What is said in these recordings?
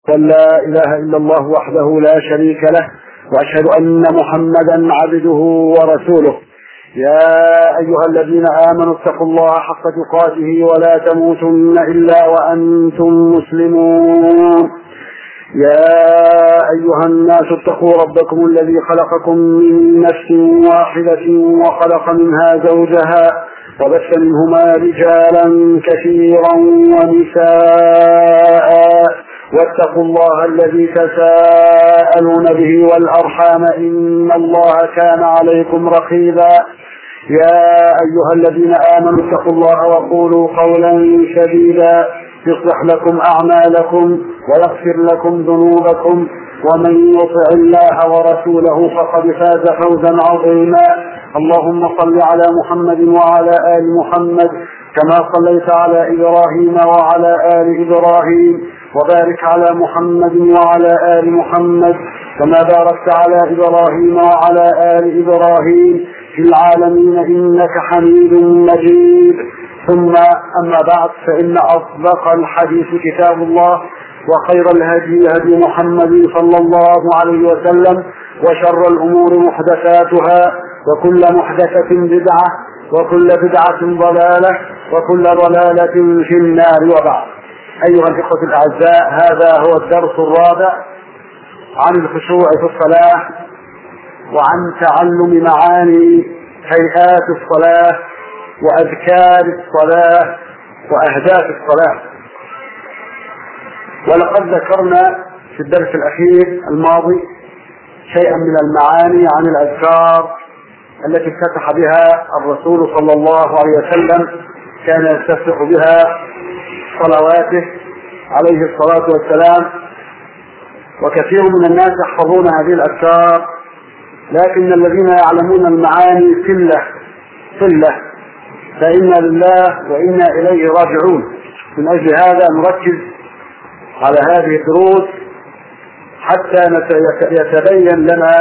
أن لا إله إلا الله وحده لا شريك له وأشهد أن محمدا عبده ورسوله يا أيها الذين آمنوا اتقوا الله حق تقاته ولا تموتن إلا وأنتم مسلمون يا أيها الناس اتقوا ربكم الذي خلقكم من نفس واحدة وخلق منها زوجها وبث منهما رجالا كثيرا ونساء واتقوا الله الذي تساءلون به والأرحام إن الله كان عليكم رقيبا يا أيها الذين آمنوا اتقوا الله وقولوا قولا سديدا يصلح لكم أعمالكم ويغفر لكم ذنوبكم ومن يطع الله ورسوله فقد فاز فوزا عظيما اللهم صل على محمد وعلى آل محمد كما صليت على إبراهيم وعلى آل إبراهيم وبارك على محمد وعلى آل محمد كما باركت على إبراهيم وعلى آل إبراهيم في العالمين إنك حميد مجيد ثم أما بعد فإن أصدق الحديث كتاب الله وخير الهدي هدي محمد صلى الله عليه وسلم وشر الأمور محدثاتها وكل محدثة بدعة وكل بدعة ضلالة وكل ضلالة في النار وبعد أيها الإخوة الأعزاء هذا هو الدرس الرابع عن الخشوع في الصلاة وعن تعلم معاني هيئات الصلاة وأذكار الصلاة وأهداف الصلاة ولقد ذكرنا في الدرس الأخير الماضي شيئا من المعاني عن الأذكار التي افتتح بها الرسول صلى الله عليه وسلم كان يستفتح بها صلواته عليه الصلاة والسلام وكثير من الناس يحفظون هذه الأذكار لكن الذين يعلمون المعاني قلة قلة فإنا لله وإنا إليه راجعون من أجل هذا نركز على هذه الدروس حتى يتبين لنا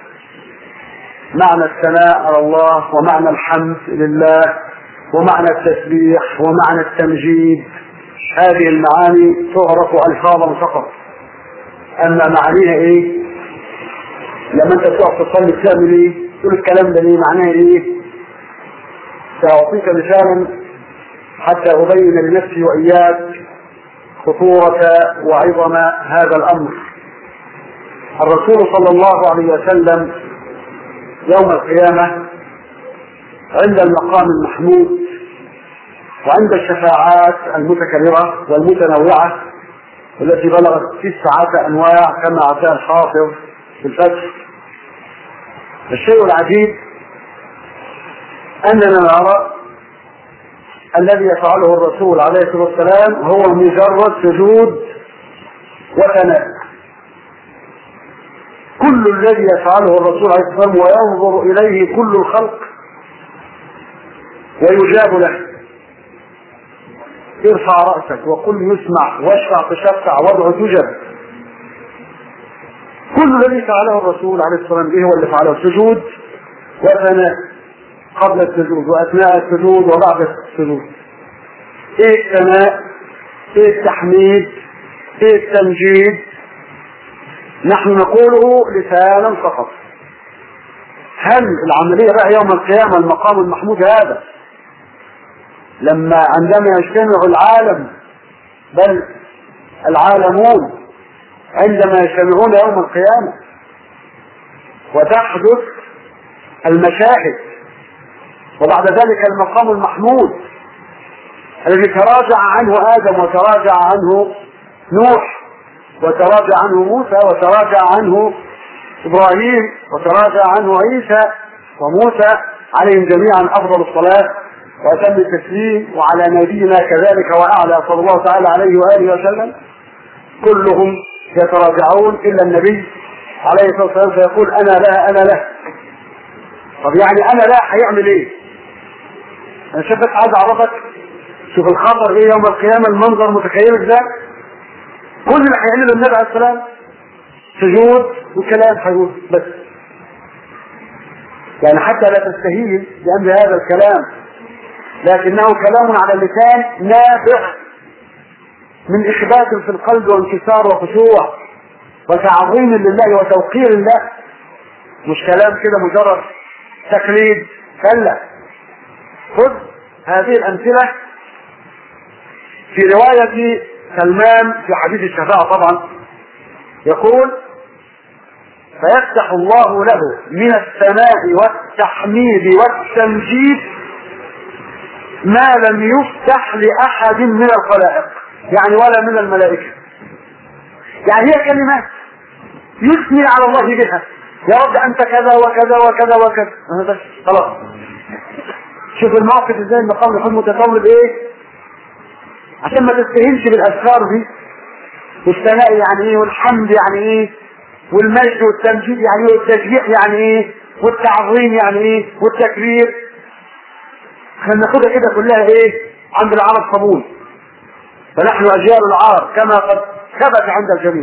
معنى الثناء على الله ومعنى الحمد لله ومعنى التسبيح ومعنى التمجيد هذه المعاني تعرف ألفاظا فقط أما معانيها إيه؟ لما أنت تقف تصلي تعمل إيه؟ تقول الكلام ده ليه؟ معناه إيه؟ سأعطيك مثالا حتى أبين لنفسي وإياك خطورة وعظم هذا الأمر الرسول صلى الله عليه وسلم يوم القيامة عند المقام المحمود وعند الشفاعات المتكررة والمتنوعة التي بلغت تسعة أنواع كما أعطاها الحافظ في الفتح الشيء العجيب أننا نرى الذي يفعله الرسول عليه الصلاة والسلام هو مجرد سجود وثناء كل الذي يفعله الرسول عليه الصلاة والسلام وينظر إليه كل الخلق ويجاب له ارفع رأسك وقل يسمع واشفع تشفع وادع تجب كل الذي فعله الرسول عليه الصلاة والسلام ايه هو اللي فعله سجود وثناء قبل السجود واثناء السجود وبعد السجود ايه الثناء ايه التحميد ايه التمجيد نحن نقوله لسانا فقط هل العملية بقى يوم القيامة المقام المحمود هذا لما عندما يجتمع العالم بل العالمون عندما يجتمعون يوم القيامة وتحدث المشاهد وبعد ذلك المقام المحمود الذي تراجع عنه آدم وتراجع عنه نوح وتراجع عنه موسى وتراجع عنه إبراهيم وتراجع عنه عيسى وموسى عليهم جميعا أفضل الصلاة وأتم التسليم وعلى نبينا كذلك وأعلى صلى الله تعالى عليه وآله وسلم كلهم يتراجعون إلا النبي عليه الصلاة والسلام فيقول أنا لا أنا له طب يعني أنا لا هيعمل إيه؟ أنا شفت عايز أعرفك شوف الخطر إيه يوم القيامة المنظر متخيلك ده كل اللي هيعمله النبي عليه السلام سجود وكلام هيقول بس يعني حتى لا تستهين بأمر هذا الكلام لكنه كلام على اللسان نافع من إخبات في القلب وانكسار وخشوع وتعظيم لله وتوقير الله مش كلام كده مجرد تقليد كلا خذ هذه الأمثلة في رواية سلمان في حديث الشفاعة طبعا يقول فيفتح الله له من الثناء والتحميد والتمجيد ما لم يفتح لأحد من الخلائق يعني ولا من الملائكة يعني هي كلمات يثني على الله بها يا رب أنت كذا وكذا وكذا وكذا بس خلاص شوف الموقف ازاي المقام يكون متطلب ايه عشان ما تستهينش بالاذكار دي والثناء يعني ايه والحمد يعني ايه والمجد والتمجيد يعني ايه والتشجيع يعني ايه والتعظيم يعني ايه والتكبير احنا ناخدها كده كلها ايه عند العرب قبول فنحن اجيال العرب كما قد ثبت عند الجميع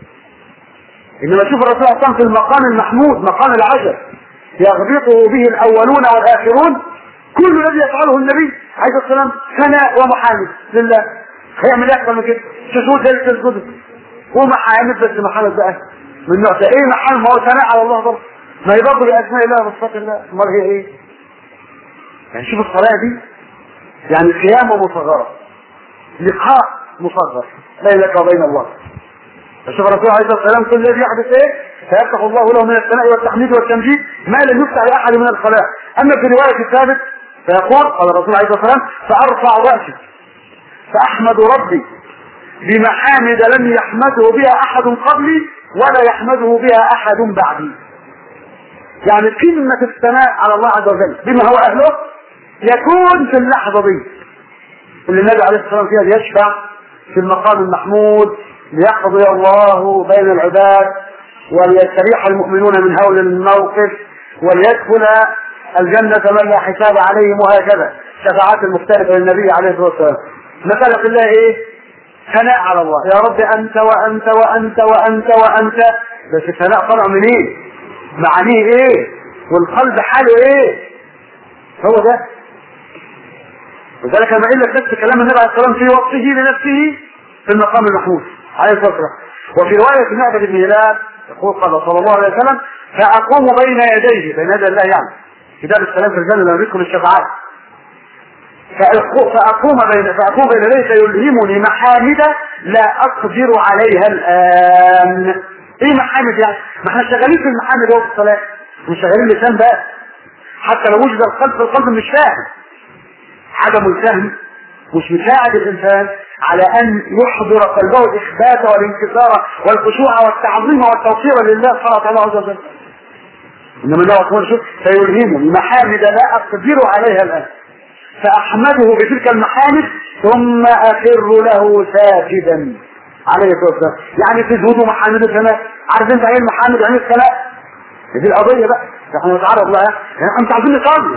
انما شوف الرسول صلى الله عليه وسلم في المقام المحمود مقام العجب يغبطه به الاولون والاخرون كل الذي يفعله النبي عليه الصلاه والسلام ثناء ومحامد لله هيعمل ايه اكتر من كده سجود زي السجود ومحامد بس محامد بقى من نوع ايه محامد ما هو ثناء على الله برضه ما هي برضه باسماء الله وصفات الله امال هي ايه يعني شوف الصلاه دي يعني قيامه مصغره لقاء مصغر بينك وبين الله فشوف الرسول عليه الصلاه والسلام كل الذي يحدث ايه فيفتح الله له من الثناء والتحميد والتمجيد ما لم يفتح لاحد من الخلائق اما في روايه الثابت فيقول قال الرسول عليه الصلاه والسلام فارفع راسي فاحمد ربي بمحامد لم يحمده بها احد قبلي ولا يحمده بها احد بعدي يعني قمة الثناء على الله عز وجل بما هو اهله يكون في اللحظة دي اللي النبي عليه الصلاة والسلام فيها يشفع في المقام المحمود ليقضي الله بين العباد وليستريح المؤمنون من هول الموقف وليدخل الجنة من لا حساب عليهم وهكذا شفاعات المختلفة للنبي عليه الصلاة والسلام مسألة الله ايه ثناء على الله يا رب انت وانت وانت وانت وانت بس الثناء طلع منين إيه؟ معانيه ايه والقلب حاله ايه هو ده وذلك لما قال لك نفس كلام النبي عليه الصلاه والسلام في وقته لنفسه في المقام المحمود عليه الصلاه والسلام وفي روايه معبد بن هلال يقول قال صلى الله عليه وسلم فاقوم بين يديه بين يدي الله يعني كتاب السلام في الجنه لما بيدخل الشفاعات فأقوم بين فأقوم بين يديه فيلهمني محامد لا أقدر عليها الآن. إيه محامد يعني؟ ما احنا شغالين في المحامد هو في الصلاة. مش شغالين لسان بقى. حتى لو وجد القلب في القلب مش فاهم. عدم الفهم مش مساعد الإنسان على أن يحضر قلبه الإخبات والانكسار والخشوع والتعظيم والتوقير لله سبحانه الله عز وجل. إنما الله أكبر شوف فيلهمني محامد لا أقدر عليها الآن. فأحمده بتلك المحامد ثم أخر له ساجدا عليه الصلاة والسلام يعني سجود محامد الثناء عارف انت ايه المحامد يعني الثناء دي القضية بقى احنا نتعرف لها يعني انت عايزين نصلي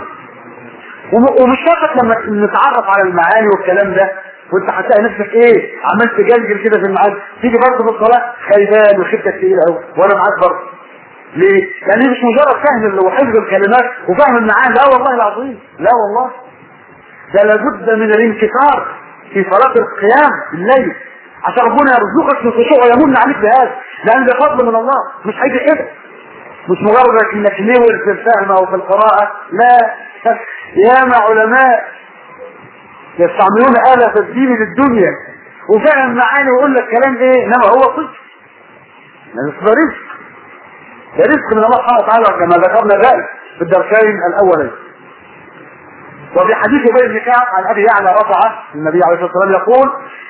ومش فقط لما نتعرف على المعاني والكلام ده وانت هتلاقي نفسك ايه عمال تجلجل كده في المعاني تيجي برضه في الصلاة خيبان وخيبتك تقيلة قوي وانا معاك برضه ليه؟ لان مش مجرد فهم وحفظ الكلمات وفهم المعاني لا والله العظيم لا والله ده لابد من الانكسار في صلاة القيام الليل عشان ربنا يرزقك في الخشوع ويمن عليك بهذا لان ده فضل من الله مش هيجي كده مش مجرد انك نور في الفهم او في القراءة لا ياما علماء يستعملون آلة الدين للدنيا وفهم معاني ويقول لك كلام ايه انما هو صدق ده رزق ده رزق من الله سبحانه وتعالى كما ذكرنا ذلك في الدرسين الاولين وفي حديث ابي بن كعب عن ابي يعلى رفعه النبي عليه الصلاه والسلام يقول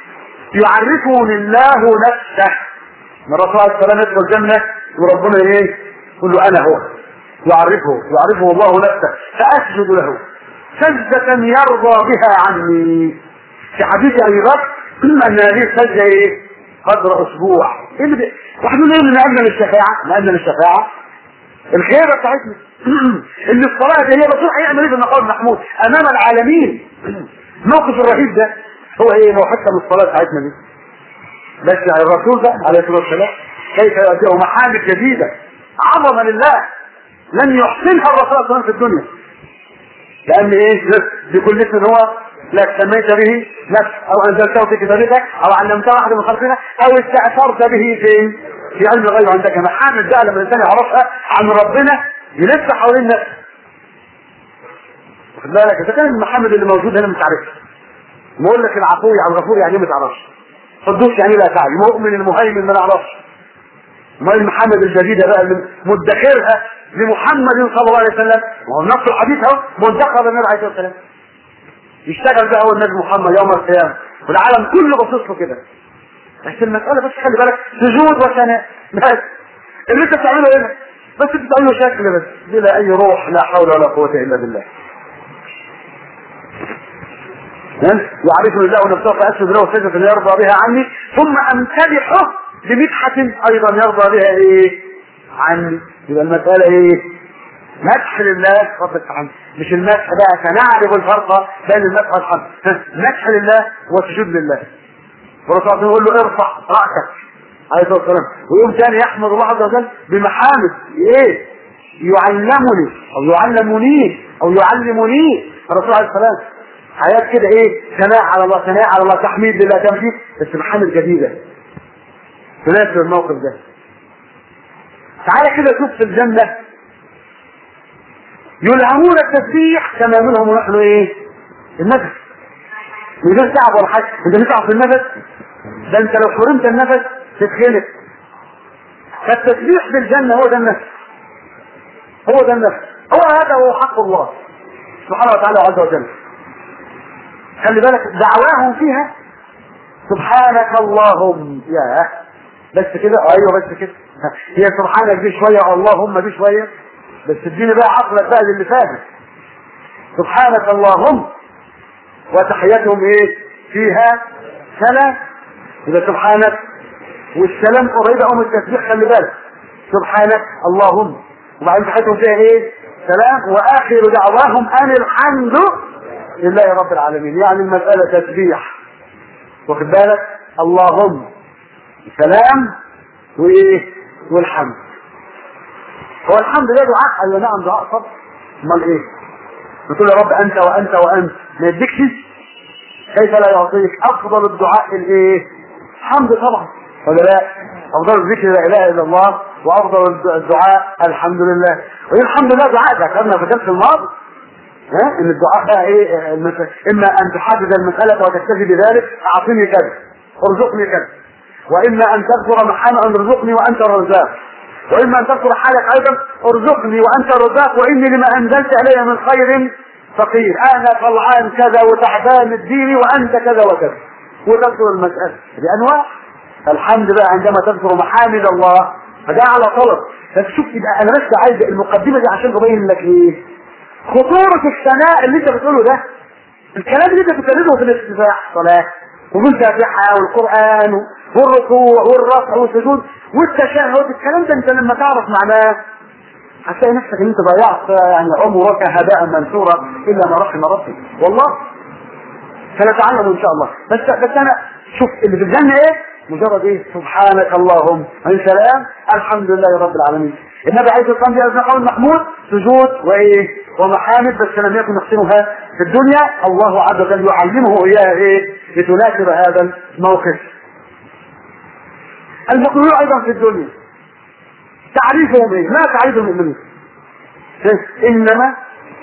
يعرفني الله نفسه من الرسول عليه الصلاه والسلام يدخل الجنه وربنا ايه يقول له انا هو يعرفه يعرفه الله نفسه فاسجد له سجدة يرضى بها عني في حديث ابي بكر ان هذه السجدة ايه قدر اسبوع ايه اللي بي... واحد يقول ايه نقلنا للشفاعة نقلنا للشفاعة الخيبة بتاعتنا ان الصلاة دي هي الرسول هيعمل ايه في المقام المحمود امام العالمين الموقف الرهيب ده هو ايه لو حتى من الصلاة بتاعتنا دي بس يعني الرسول ده عليه الصلاة والسلام كيف يأتيه محامد جديدة عظمة لله لم يحسنها الرسول صلى الله عليه وسلم في الدنيا لان ايه بكل اسم هو لك سميت به نفسك او انزلته في كتابك او علمته احد من خلقنا او استاثرت به في في علم الغيب عندك محامد بقى لما الانسان يعرفها عن ربنا يلف حوالين نفسه واخد بالك اذا كان المحمد اللي موجود هنا مش عارفها بقول لك العفو عن الغفور يعني ما تعرفش قدوس يعني لا تعرف المؤمن المهيمن ما نعرفش ما المحمد الجديدة بقى اللي مدخرها لمحمد صلى الله عليه وسلم وهو نفس الحديث اهو مدخر للنبي عليه الصلاه والسلام يشتغل بقى هو النبي محمد يوم القيامه والعالم كله باصص له كده بس المساله بس خلي بالك سجود وثناء بس اللي انت بتعمله هنا بس انت بتعمله شكل بس بلا اي روح لا حول ولا قوه الا بالله يعرف الله نفسه فاسجد له سجدة يرضى بها عني ثم امتدحه بمدحة ايضا يرضى بها ايه عني يبقى المسألة ايه مدح لله رب الحمد مش المدح بقى سنعرف الفرق بين المدح والحمد مدح لله وسجود لله الرسول يقول له ارفع رأسك عليه الصلاة والسلام ويقوم ثاني يحمد الله عز وجل بمحامد ايه يعلمني او يعلمني او يعلمني الرسول عليه السلام حياة كده ايه ثناء على الله ثناء على الله تحميد لله تمجيد بس محامد جديدة تناسب الموقف ده تعالى كده شوف في الجنة يلهمون التسبيح كما منهم ونحن ايه النفس من غير تعب ولا حاجة انت بتتعب في النفس ده انت لو حرمت النفس تتخلق فالتسبيح في الجنة هو ده النفس هو ده النفس هو هذا هو حق الله سبحانه وتعالى عز وجل خلي بالك دعواهم فيها سبحانك اللهم يا بس كده ايوه بس كده هي سبحانك دي شويه اللهم دي شويه بس اديني بقى عقلك بقى للي فاهم سبحانك اللهم وتحيتهم ايه فيها سلام يبقى سبحانك والسلام قريبه قوم التسبيح خلي بالك سبحانك اللهم وبعدين تحيتهم فيها ايه سلام واخر دعواهم ان الحمد لله رب العالمين يعني المساله تسبيح واخد بالك اللهم سلام وايه والحمد هو الحمد لله دعاء قال له نعم دعاء صبر امال ايه بتقول يا رب انت وانت وانت ما يديكش كيف لا يعطيك افضل الدعاء الايه الحمد طبعا ولا لا افضل الذكر لا اله الا الله وافضل الدعاء الحمد لله وايه الحمد لله دعاء ده كنا في درس الماضي ها ان الدعاء بقى ايه اما ان تحدد المساله وتكتفي بذلك اعطني كذا ارزقني كذا واما ان تذكر محانا ان ارزقني وانت الرزاق واما ان تذكر حالك ايضا ارزقني وانت الرزاق واني لما انزلت الي من خير فقير انا طلعان كذا وتعبان الدين وانت كذا وكذا وتذكر المساله بانواع الحمد بقى عندما تذكر محامد الله فده على طلب فتشوف يبقى انا بس عايز المقدمه دي عشان ابين لك ايه خطورة الثناء اللي انت بتقوله ده الكلام اللي انت بتكلمه في الافتتاح صلاة والفاتحة والقرآن والركوع والرفع والسجود والتشهد الكلام ده انت لما تعرف معناه هتلاقي نفسك ان انت ضيعت يعني عمرك هباء منثورا الا ما رحم ربي والله سنتعلم ان شاء الله بس بس انا شوف اللي في الجنه ايه مجرد ايه سبحانك اللهم من سلام الحمد لله رب العالمين النبي عليه الصلاه والسلام بيقول قول محمود سجود وايه ومحامد بس لم يكن يحسنها في الدنيا الله عز وجل يعلمه اياها ايه لتناسب هذا الموقف المؤمنون ايضا في الدنيا تعريفهم ايه ما تعريف المؤمنين انما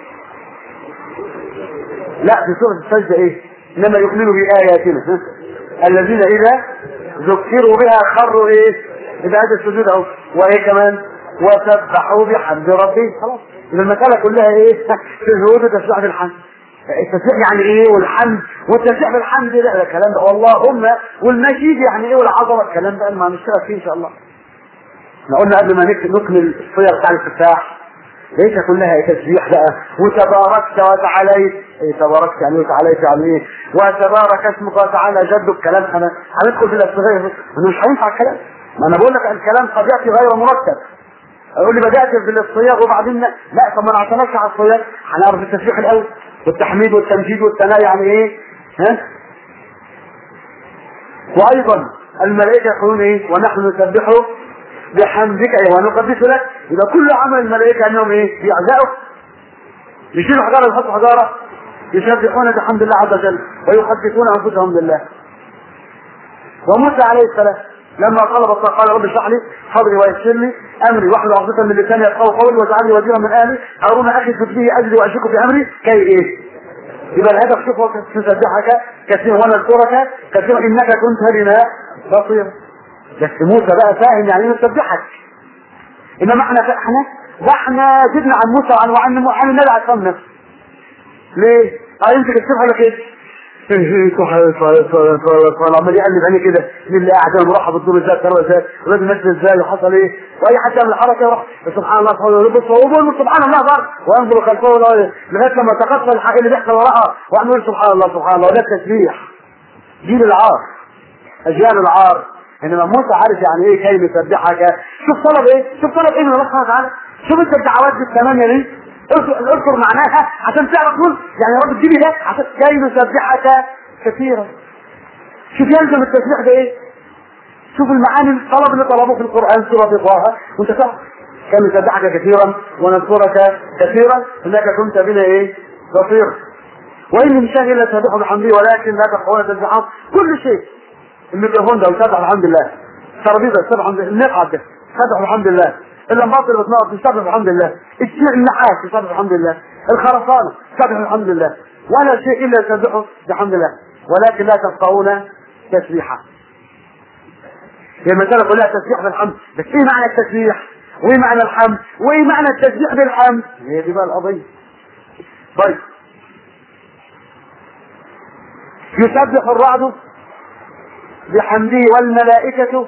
لا في سوره السجده ايه انما يؤمنوا باياتنا الذين اذا ذكروا بها خروا ايه يبقى هذا السجود اهو وايه كمان وسبحوا بحمد ربهم خلاص يبقى المساله كلها ايه سجود وتسبيح بالحمد التسبيح يعني ايه والحمد والتسبيح بالحمد ده ده الكلام ده اللهم والمجيد يعني ايه والعظمه الكلام ده ما هنشتغل فيه ان شاء الله احنا قلنا قبل ما نكمل الصيغ بتاع الافتتاح ليس كلها تسبيح بقى وتباركت وتعاليت ايه تباركت يعني وتعاليت يعني ايه وتبارك اسمك وتعالى جدك كلام انا هندخل في الاسبغيه انا مش هينفع الكلام ما انا بقول لك الكلام قد ياتي غير مرتب اقول لي بدات في الصياغ وبعدين لا لا طب ما انا عشان اشرح الصياغ هنعرف التسبيح الاول والتحميد والتمجيد والثناء يعني ايه ها وايضا الملائكه يقولون ايه ونحن نسبح بحمدك ايه ونقدس لك يبقى كل عمل الملائكه انهم ايه يعزقوا يشيلوا حجاره يحطوا حجاره يسبحون بحمد الله عز وجل ويحدثون انفسهم بالله وموسى عليه السلام لما طلب قال رب اشرح لي صدري ويسر لي امري واحلل عقدة من لساني يفقهوا قولي واجعل لي وزيرا من اهلي هارون اخي خذ به اجري واشركه في امري كي ايه؟ يبقى الهدف شوف تسبحك كثيرا ونذكرك كثيرا انك كنت بنا بصيرا بس موسى بقى فاهم يعني ايه نسبحك انما احنا احنا ده احنا زدنا عن موسى وعن وعن وعن النبي عليه الصلاه ليه؟ اه يمسك السبحه لك ايه؟ عمال يقلب عينيه كده مين اللي قاعد انا مرحب بالدور ازاي كرم ازاي ولازم ماشي ازاي وحصل ايه واي حد يعمل حركه يروح سبحان الله سبحان الله يبص ويقول سبحان الله بقى وينظر خلفه لغايه لما تقصى الحق اللي بيحصل وراها ويعمل سبحان الله سبحان الله وده التسبيح جيل العار اجيال العار انما موسى عارف يعني ايه كلمه يسبحك شوف طلب ايه شوف طلب ايه من الله سبحانه وتعالى شوف انت الدعوات دي الثمانيه دي اذكر معناها عشان تعرف تقول يعني يا رب اديني ده عشان كي نسبحك كثيرا شوف يلزم التسبيح ده ايه شوف المعاني الطلب اللي طلبوه في القران سوره طه وانت تعرف كم نسبحك كثيرا ونذكرك كثيرا انك كنت بنا ايه بصير وان من شيء الا تسبحه بحمده ولكن لا تفقهون تسبحه كل شيء الميكروفون ده وسبح الحمد لله الترابيزه سبح الحمد لله المقعد ده سبح الحمد لله اللمبات اللي بتنور تسبح الحمد لله الشيء النحاس تسبح الحمد لله الخرسانه تسبح الحمد لله ولا شيء الا يسبحه بحمد الله ولكن لا تفقهون تسبيحه هي المسألة كلها تسبيح بالحمد بس ايه معنى التسبيح وايه معنى الحمد وايه معنى التسبيح بالحمد هي دي بقى القضية طيب يسبح الرعد بحمده والملائكة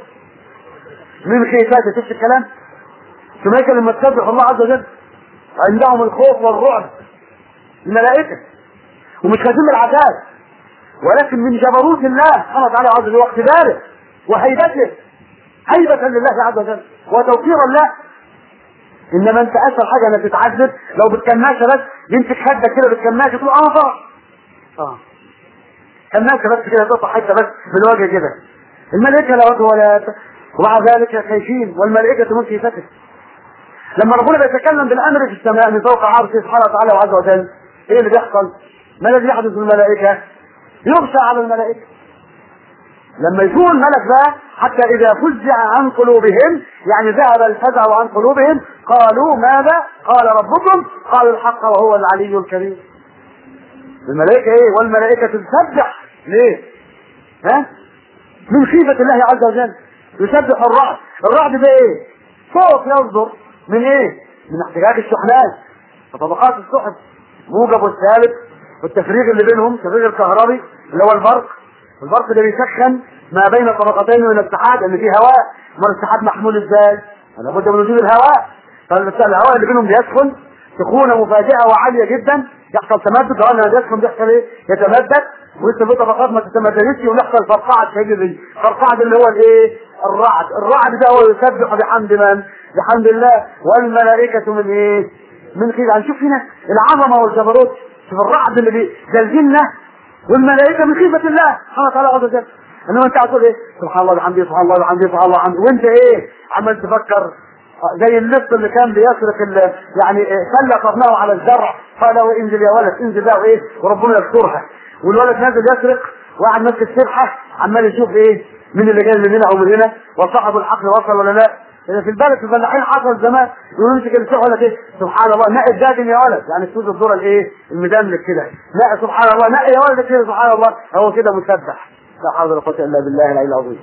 من خيفاته شفت الكلام الملائكة لما تسبح الله عز وجل عندهم الخوف والرعب الملائكة ومش خايفين من العذاب ولكن من جبروت الله سبحانه وتعالى عز وجل واقتداره وهيبته هيبة لله عز وجل وتوفيرا له انما انت اسهل حاجه انك تتعذب لو بالكماشه بس يمسك خدك كده بالكماشه تقول اه فرح اه كماشه بس كده تقطع حته بس بالوجه كده الملائكه لا وجه ولا ومع ذلك خايفين والملائكه من خيفته لما ربنا بيتكلم بالامر في السماء من فوق عرشه سبحانه وتعالى وعز وجل ايه اللي بيحصل؟ ما الذي يحدث بالملائكه؟ يغشى على الملائكه لما يكون الملك بقى حتى اذا فزع عن قلوبهم يعني ذهب الفزع عن قلوبهم قالوا ماذا؟ قال ربكم قالوا الحق وهو العلي الكبير الملائكه ايه؟ والملائكه تسبح ليه؟ ها؟ من خيفه الله عز وجل يسبح الرعد الرعد ده ايه؟ صوت يصدر من ايه؟ من احتكاك الشحنات وطبقات السحب موجب والثالث والتفريغ اللي بينهم التفريغ الكهربي اللي هو البرق البرق ده بيسخن ما بين طبقتين من الاتحاد ان في هواء ما الاتحاد محمول ازاي؟ لابد من وجود الهواء فالهواء اللي بينهم بيسخن سخونه مفاجئه وعاليه جدا يحصل تمدد لو انه يسخن بيحصل ايه؟ يتمدد ولسه في طبقات ما تتمددش ويحصل فرقعه شديد فرقعه اللي هو الايه؟ الرعد، الرعد ده هو يسبح بحمد من؟ بحمد الله والملائكه من ايه؟ من كده هنشوف هنا العظمه والجبروت شوف الرعد اللي بيزلزلنا والملائكه من خيفه الله سبحانه وتعالى عز وجل انما انت تقول ايه سبحان الله وبحمده سبحان الله وبحمده سبحان الله وبحمده وانت ايه عمال تفكر زي اللص اللي كان بيسرق ال- يعني سلة قرنه على الزرع قال له انزل يا ولد انزل بقى وايه وربنا يسترها والولد نازل يسرق وقعد ماسك السبحه عمال يشوف ايه مين اللي جاي من هنا او من هنا وصاحب الحقل وصل ولا لا إذا في البلد في الفلاحين حصل زمان يقولوا يمسك السبحه يقول لك ايه سبحان الله نقي الدادن يا ولد يعني تفوز الدور الايه المدملك كده نقي سبحان الله نقي يا ولد كده سبحان الله هو كده مسبح لا حول ولا قوه الا بالله العلي العظيم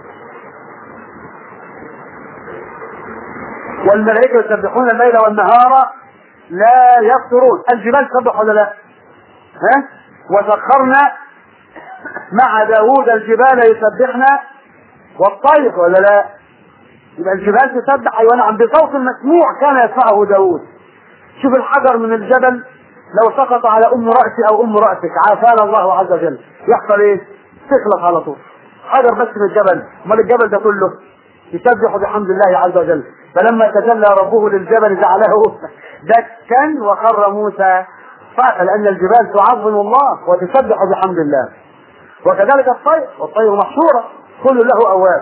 والملائكة يسبحون الليل والنهار لا يفترون الجبال تسبح ولا لا ها وسخرنا مع داوود الجبال يسبحنا والطير ولا لا يبقى الجبال تسبح ايوه نعم بصوت مسموع كان يسمعه داوود شوف الحجر من الجبل لو سقط على ام راسي او ام راسك عافانا الله عز وجل يحصل ايه تخلص على طول حجر بس من الجبل امال الجبل ده كله يسبح بحمد الله عز وجل فلما تجلى ربه للجبل جعله دكا وخر موسى صعقا لان الجبال تعظم الله وتسبح بحمد الله وكذلك الطير والطير محشوره كل له اواب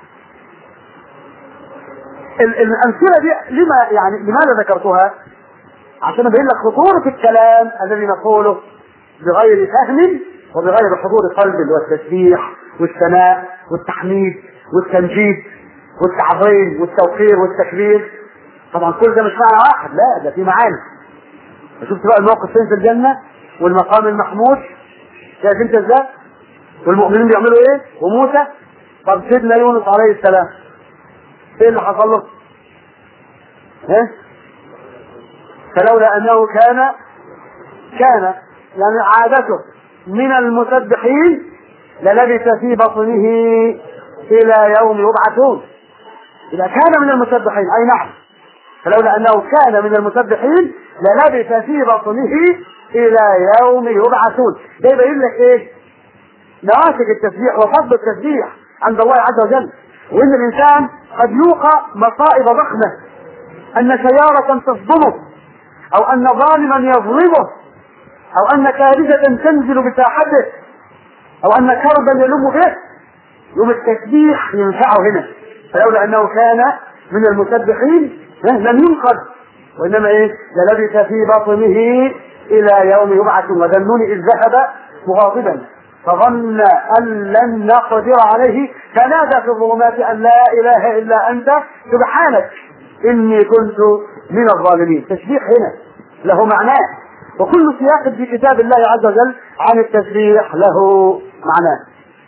ال- الامثله دي لما يعني لماذا ذكرتها؟ عشان ابين لك خطوره الكلام الذي نقوله بغير فهم وبغير حضور قلب والتسبيح والثناء والتحميد والتمجيد والتعظيم والتوقير والتكبير طبعا كل ده مش معنى واحد لا ده في معاني شفت بقى الموقف فين في الجنه والمقام المحمود شايف انت ازاي والمؤمنين بيعملوا ايه وموسى طب سيدنا يونس عليه السلام ايه اللي حصل له ها فلولا انه كان كان يعني عادته من المسبحين للبث في بطنه الى يوم يبعثون اذا كان من المسبحين اي نعم فلولا انه كان من المسبحين للبث في بطنه الى يوم يبعثون ده يبين لك ايه نواسك التسبيح وفضل التسبيح عند الله عز وجل وان الانسان قد يوقع مصائب ضخمه ان سياره تصدمه او ان ظالما يظلمه او ان كارثه تنزل بساحته او ان كربا يلم به يوم التسبيح ينفعه هنا فلولا انه كان من المسبحين لم ينقذ وانما ايه للبث في بطنه الى يوم يبعث وذنون اذ ذهب مغاضبا فظن ان لن نقدر عليه فنادى في الظلمات ان لا اله الا انت سبحانك اني كنت من الظالمين تسبيح هنا له معناه وكل سياق في كتاب الله عز وجل عن التسبيح له معناه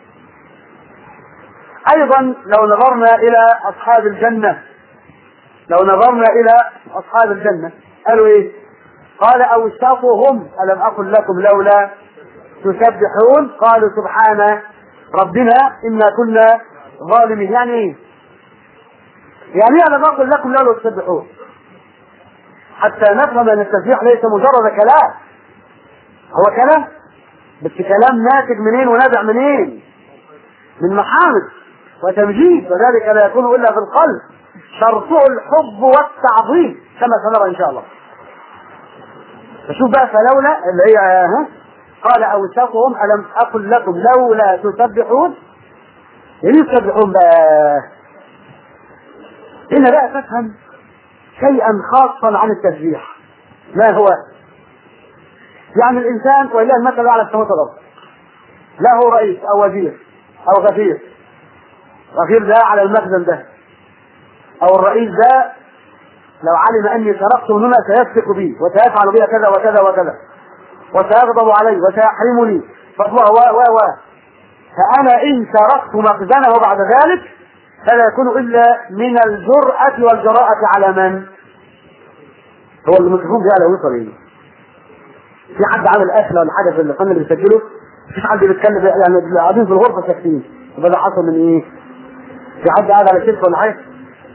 ايضا لو نظرنا الى اصحاب الجنه لو نظرنا الى اصحاب الجنه قالوا ايه قال اوصافوا هم الم اقل لكم لولا تسبحون قالوا سبحان ربنا انا كنا ظالمين يعني ايه يعني انا بقول لكم لولا تسبحون حتى نفهم ان التسبيح ليس مجرد كلام هو كلام بس كلام ناتج منين ونابع منين من محامد وتمجيد وذلك لا يكون الا في القلب شرطه الحب والتعظيم كما سنرى ان شاء الله فشوف بقى فلولا اللي هي ها قال اوسطهم الم اقل لكم لولا تسبحون يعني تسبحون بقى هنا بقى تفهم شيئا خاصا عن التسبيح ما هو يعني الانسان ولله المثل على السماوات والارض له رئيس او وزير او غفير غفير ده على المخزن ده او الرئيس ده لو علم اني سرقت من هنا سيسفك بي وسيفعل بي كذا وكذا وكذا وسيغضب علي وسيحرمني فهو و و و فانا ان سرقت مخزنه بعد ذلك فلا يكون الا من الجرأة والجراءة على من؟ هو الميكروفون ده على وصل ايه؟ في حد عامل قفله ولا حاجه في الفن اللي بيسجله؟ مفيش حد بيتكلم يعني قاعدين في الغرفه ساكتين يبقى ده حصل من ايه؟ في حد قاعد على كتف ولا حاجه؟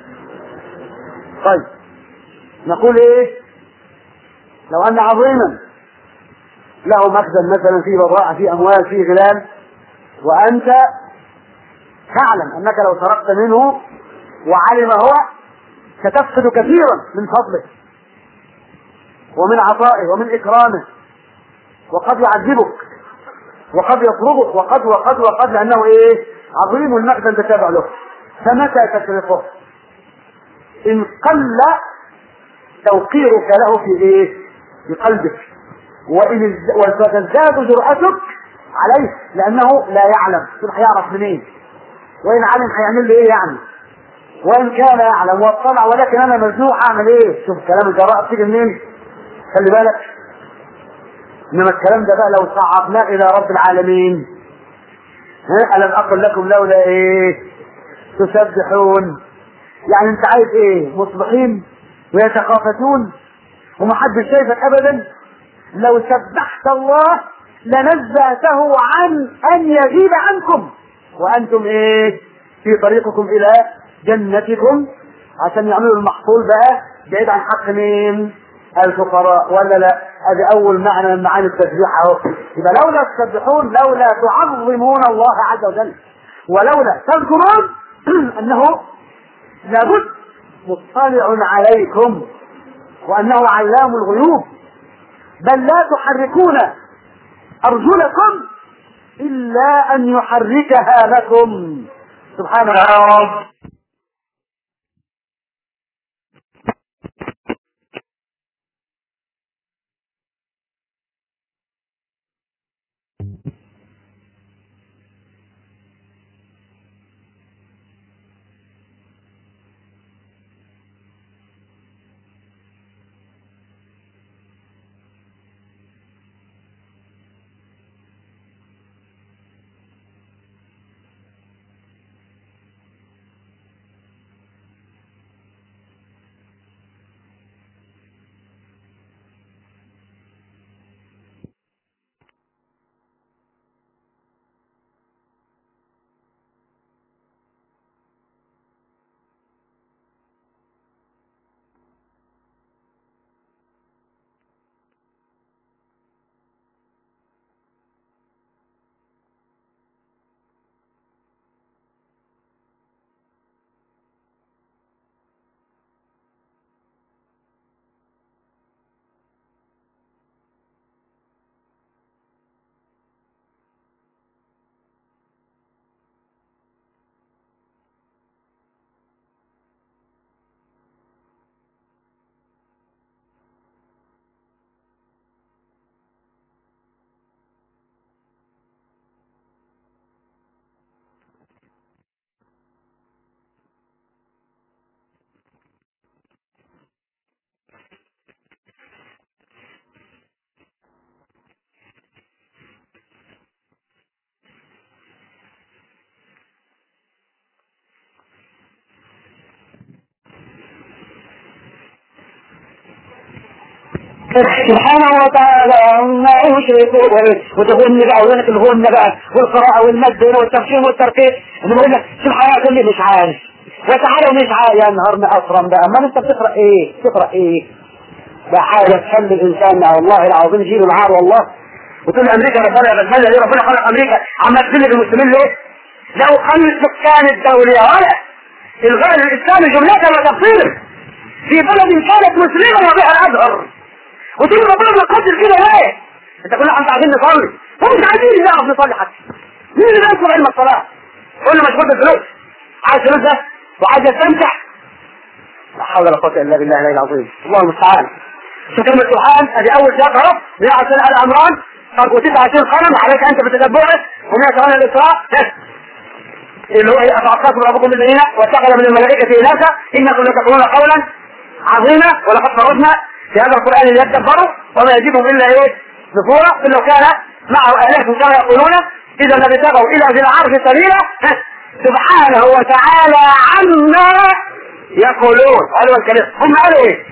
طيب نقول ايه؟ لو ان عظيما له مخزن مثلا فيه بضاعة فيه أموال فيه غلال وأنت تعلم أنك لو سرقت منه وعلم هو ستفقد كثيرا من فضله ومن عطائه ومن إكرامه وقد يعذبك وقد يطردك وقد وقد وقد لأنه إيه عظيم المخزن تتابع له فمتى تسرقه إن قل توقيرك له في إيه في قلبك وإن وتزداد جرأتك عليه لأنه لا يعلم شوف هيعرف منين وإن علم هيعمل لي إيه يعني وإن كان يعلم واطلع ولكن أنا مزنوق أعمل إيه شوف كلام الجراء بتيجي منين خلي بالك إنما الكلام ده بقى لو صعدناه إلى رب العالمين ها ألم أقل لكم لولا إيه تسبحون يعني أنت عايز إيه مصبحين ويتخافتون ومحدش شايفك أبدا لو سبحت الله لنزهته عن ان يغيب عنكم وانتم ايه في طريقكم الى جنتكم عشان يعملوا المحصول بقى بعيد عن حق مين الفقراء ولا لا ادي اول معنى من معاني التسبيح اهو يبقى لولا تسبحون لولا تعظمون الله عز وجل ولولا تذكرون انه لابد مطلع عليكم وانه علام الغيوب بل لا تحركون أرجلكم إلا أن يحركها لكم سبحان الله سبحانه وتعالى عما يشركون وتقول لي بقى وينك الغنى بقى والقراءة والمد والتفخيم والترقيق انا بقول لك سبحانه تقول لي مش عارف وتعالى ومش عارف يا نهار مأصرم بقى امال انت بتقرا ايه؟ بتقرا ايه؟ ده حاجة تخلي الانسان مع الله العظيم يجيله العار والله وتقول امريكا ربنا يا بسمله ليه ربنا خلق امريكا عمال تذل المسلمين ليه؟ لو قل سكان الدولة ولا الغاء الاسلامي جملة وتفصيلا في بلد كانت مسلمة وبها الازهر وتقول ربنا بيقدر كده ليه؟ انت كلنا انت عايزين نصلي هم مش عايزين نعرف نصلي حتى مين اللي بيذكر علم الصلاة؟ كله مشغول بالفلوس عايز فلوس ده وعايز يستمتع لا حول ولا قوة الا بالله العلي العظيم الله المستعان شو كلمة سبحان ادي اول شيء اقرا 110 ال عمران فرق 29 قلم عليك انت بتتبعه و108 الاسراء اللي هو افعصاكم ربكم بالبنين واتخذ من الملائكة اناثا انكم لتقولون قولا عظيما ولقد فرضنا في هذا القرآن ليتدبروا وما يجيبهم إلا إيه نفورا قل لو كان معه آلاف كانوا يقولون إذا لابتغوا إلى ذي العرش سبيلا سبحانه وتعالى عما يقولون قالوا الكلام هم قالوا إيه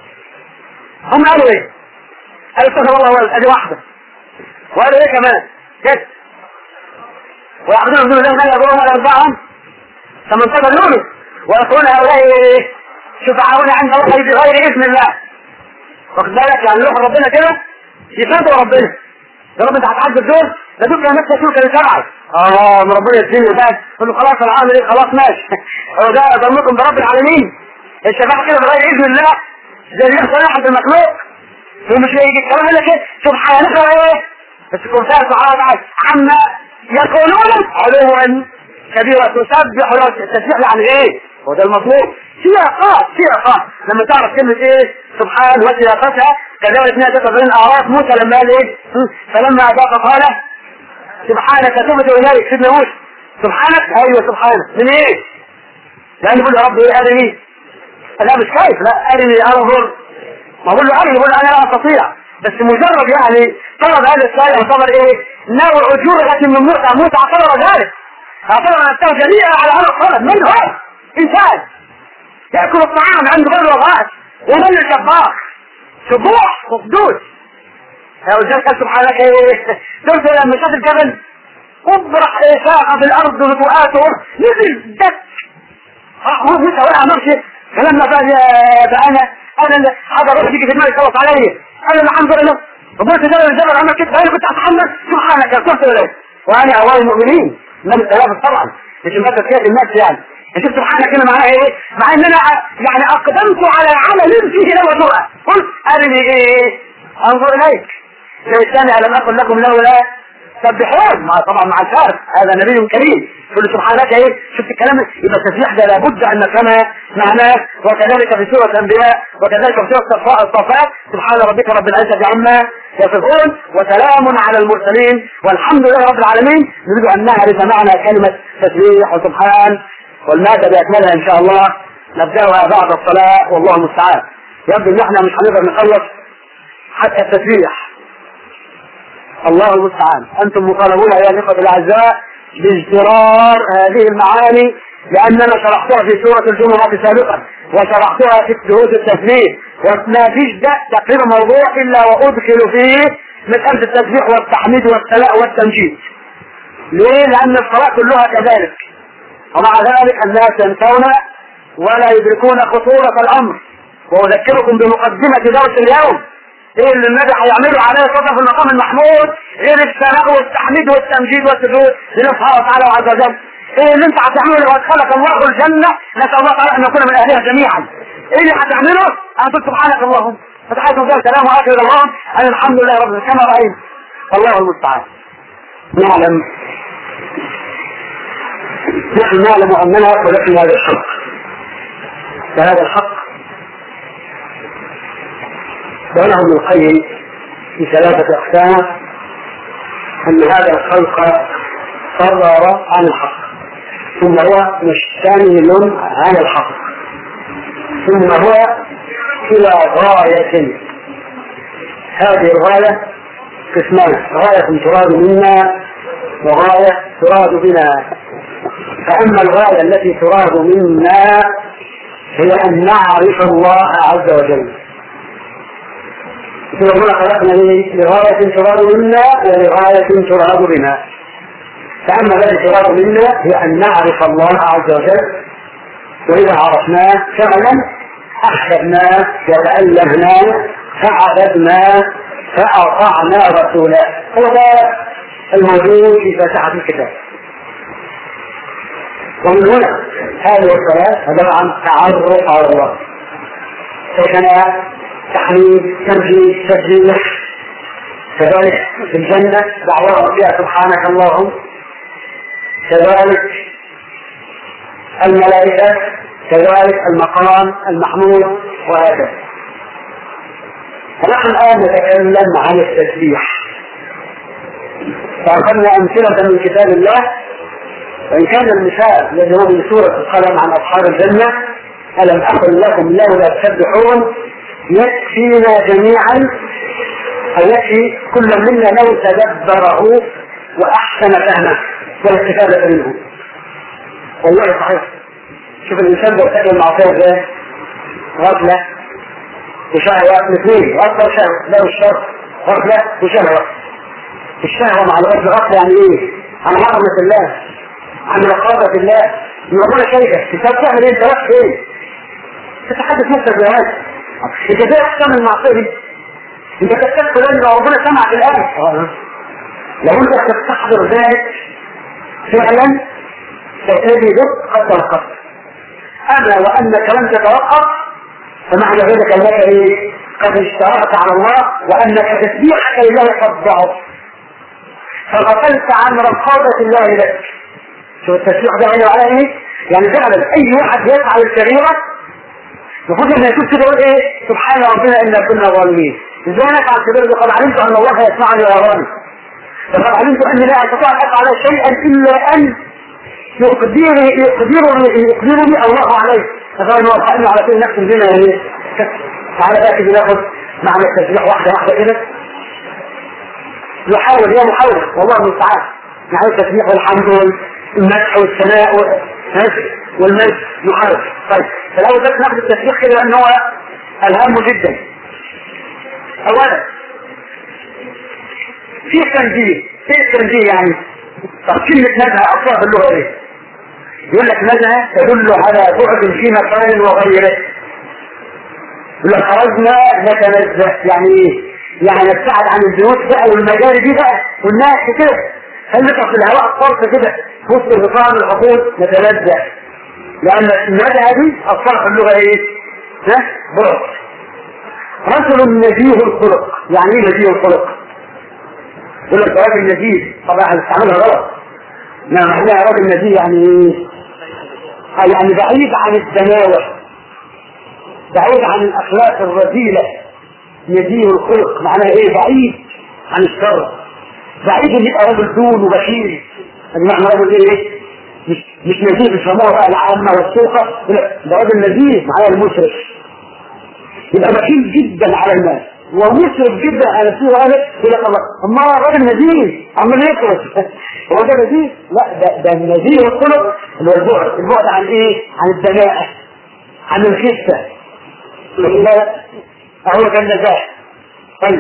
هم قالوا إيه قالوا استغفر الله ولد أدي واحدة وقالوا إيه كمان كده ويعبدون بدون الله من يبوهم ولا يرضعهم فمن تضلونه ويقولون هؤلاء شفعاؤنا عند الله بغير إذن الله واخد بالك يعني لوح ربنا كده يفادوا ربنا يا رب انت هتعدي دول ده دول كمان تشوف كان شرعي اه ما ربنا يديني بقى قول له خلاص انا عامل ايه خلاص ماشي هو ده ظنكم برب العالمين الشفاعة كده بغير اذن الله زي اللي يحصل عند المخلوق ومش هيجي الكلام يقول لك ايه سبحانك ايه بس يكون فيها سبحانه وتعالى عما يقولون علوا كبيرة تسبح له التسبيح يعني ايه هو ده المطلوب سياقات سياقات لما تعرف كلمة ايه سبحان وسياقتها كذلك انها تتبين اعراف موسى لما قال ايه فلما ذاق قال سبحانك تبت اليك سيدنا موسى سبحانك ايوه سبحانك من ايه؟ لان يقول يا رب ايه ارني لا مش خايف لا ارني انظر ما اقول له ارني يقول انا لا استطيع بس مجرد يعني طلب هذا السؤال يعتبر ايه نوع اجورة من موسى موسى اعتبر ذلك اعتبر نفسه جميعا على هذا الطلب من هو؟ انسان يأكل الطعام عنده غير وظائف ومن الجبار سبوح وقدوس ولذلك قال سبحانك ايه ترسل لما شاف الجبل اطرح ساقه في الارض وفؤاته نزل دك هو موسى وقع ماشي فلما قال بقى انا انا اللي هذا روح يجي في دماغي خلاص علي انا اللي هنظر له ربنا تجلى الجبل عمل كده انا كنت اتحمل سبحانك قلت له وانا اوائل المؤمنين النبي الثلاثه طبعا مش مفكر كده الناس يعني انت سبحانك هنا معناها ايه مع ان انا يعني اقدمت على عمل فيه لو جرأة قلت ارني ايه انظر اليك زي الثاني الم اقل لكم لولا سبحون مع طبعا مع الفارق هذا نبي كريم تقول سبحانك ايه شفت الكلام يبقى التسبيح ده لابد ان نفهمها معناه وكذلك في سوره الانبياء وكذلك في سوره الصفات سبحان ربك رب العزه عما يصفون وسلام على المرسلين والحمد لله رب العالمين نريد ان نعرف معنى كلمه تسبيح وسبحان والمادة بأكملها إن شاء الله نبدأها بعد الصلاة والله المستعان يبدو إن إحنا مش هنقدر نخلص حتى التسبيح الله المستعان أنتم مطالبون أيها الإخوة الأعزاء باجترار هذه المعاني لأننا شرحتها في سورة الجمعة سابقا وشرحتها في دروس التسبيح وما فيش ده تقريبا موضوع إلا وأدخل فيه مسألة التسبيح والتحميد والثناء والتمجيد ليه؟ لأن الصلاة كلها كذلك ومع ذلك الناس ينسون ولا يدركون خطورة الأمر وأذكركم بمقدمة درس اليوم ايه اللي النبي هيعمله عليه الصلاه في المقام المحمود غير الثناء والتحميد والتمجيد والسجود لله سبحانه وتعالى وعز وجل ايه اللي انت هتعمله لو ادخلك الله الجنه نسال الله تعالى ان نكون من اهلها جميعا ايه اللي هتعمله ان تقول سبحانك اللهم فتحية الله سلام واخر اللهم ان الحمد لله رب العالمين كما راينا الله المستعان نعلم نحن نعلم اننا خلقنا هذا الحق فهذا الحق بينه ابن القيم في ثلاثة أقسام أن هذا الخلق قرر عن الحق ثم هو مشتمل عن الحق ثم هو إلى غاية هذه الغاية قسمان غاية تراد منا وغاية تراد بنا فأما الغاية التي تراد منا هي أن نعرف الله عز وجل ربنا خلقنا لغاية تراد منا ولغاية تراد بنا فأما الذي تراد منا هي أن نعرف الله عز وجل وإذا عرفناه فعلا أحببناه وتألهناه فعبدناه فأطعنا رسوله هذا الموجود في فاتحة الكتاب ومن هنا هذه الصلاة عبارة عن تعرف على الله ثناء تحميد تمجيد تسبيح كذلك في الجنة دعواهم فيها سبحانك اللهم كذلك الملائكة كذلك المقام المحمود وهكذا فنحن الآن نتكلم عن التسبيح فأخذنا أمثلة من كتاب الله وإن كان المثال الذي هو من سورة القلم عن أصحاب الجنة ألم أقل لكم لولا تسبحون يكفينا جميعا أو يكفي كل منا لو تدبره وأحسن فهمه والاستفادة منه والله صحيح شوف الإنسان بيرتكب المعصية ازاي غفلة وشهوة الاثنين وأكبر شهوة لا الشر غفلة وشهوة الشهوة مع الغفلة غفلة يعني إيه؟ عن عظمة الله عن رقابة الله ان ربنا شايفك انت بتعمل ايه انت رايح فين تتحدث نفسك بهذا انت ازاي احسن من المعصيه دي انت تكتشف لان ربنا سمعك الان لو انت تستحضر ذلك فعلا ستجد قد القصد اما وانك لم تتوقف فمعنى ذلك انك ايه قد اشتركت على الله وانك تسبيحك لله قد ضعف فغفلت عن رقابه الله لك شو التشريع ده هنا على ايه يعني فعلا اي واحد يفعل الكبيرة المفروض انه يكون كده يقول ايه سبحان ربنا انا كنا ظالمين ازاي نفعل كبيرة قد علمت ان الله يسمعني ويراني فقد علمت اني لا استطيع ان افعل شيئا الا ان يقدرني يقدرني يقدرني الله عليه فقال انه وقعني على كل نفس الدنيا يعني تعالى بقى كده ناخد معنى التشريع واحدة واحدة كده يحاول يا محاولة والله المستعان يعني التسبيح والحمد المدح والثناء والمجد يحارب طيب فالاول بس ناخد التسبيح كده لان هو الهام جدا اولا في تنزيه ايه التنزيه يعني طب كلمة نزهة اصلا في اللغة ايه يقول لك نزهة تدل على بعد في مكان وغيره يقول لك خرجنا نتنزه يعني ايه يعني نبتعد عن البيوت بقى والمجاري دي بقى والناس كده خليك في الهواء الطرف كده وسط غطاء العقول نتنزه لأن الندى دي أصلا في اللغة إيه؟ ها؟ برد رجل نزيه الخلق يعني إيه نزيه الخلق؟ يقول لك راجل نزيه طبعا هنستعملها غلط نعم احنا راجل نزيه يعني إيه؟ يعني بعيد عن الدناوة بعيد عن الأخلاق الرذيلة نزيه الخلق معناها إيه؟ بعيد عن الشر بعيد ان يبقى راجل دون وبخيل ادي معنى راجل ايه مش مش نزيه بيسموها بقى العامه والسوقه لا ده راجل نزيه معناه المسرف يبقى بخيل جدا على الناس ومسرف جدا على نفسه راجل يقول لك الله اما راجل نزيه عمال يصرف هو ده نزيه لا ده ده النزيه الخلق اللي هو البعد البعد عن ايه عن الدناءه عن الخسه اهو كان نزاهه طيب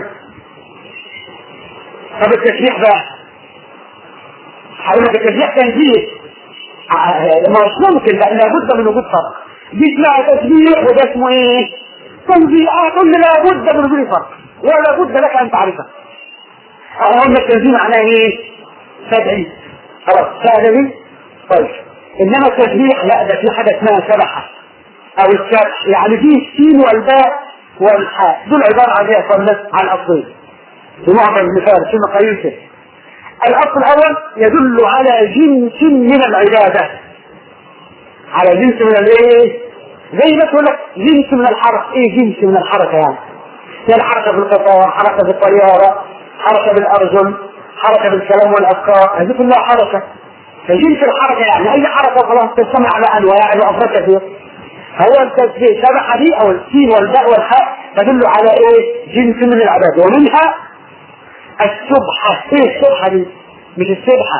طب التشريح بقى هقول لك التشريح تنزيه ما مش ممكن لان لابد من وجود فرق دي اسمها تشريح وده اسمه ايه؟ تنزيه اقول لابد من وجود فرق ولا بد لك ان تعرفه قلنا التنزيه معناه ايه؟ تدعي خلاص تدعي طيب انما التشريح لا ده في حاجه اسمها سبحه او السبح يعني فيه السين والباء والحاء دول عباره عن ايه عن اصلين بمعظم المثال في مقاييسه الاصل الاول يدل على جنس من العباده على جنس من الايه زي ما تقول لك جنس من الحركه ايه جنس من الحركه يعني هي الحركه في القطار حركه في الطياره حركه بالارجل حركه بالكلام والافكار هذه كلها حركه فجنس الحركه يعني اي حركه خلاص تستمع على انواع وافراد كثير هو التسبيح سبح دي او السين والباء والحاء تدل على ايه جنس من العباده ومنها السبحة ايه السبحة دي مش السبحة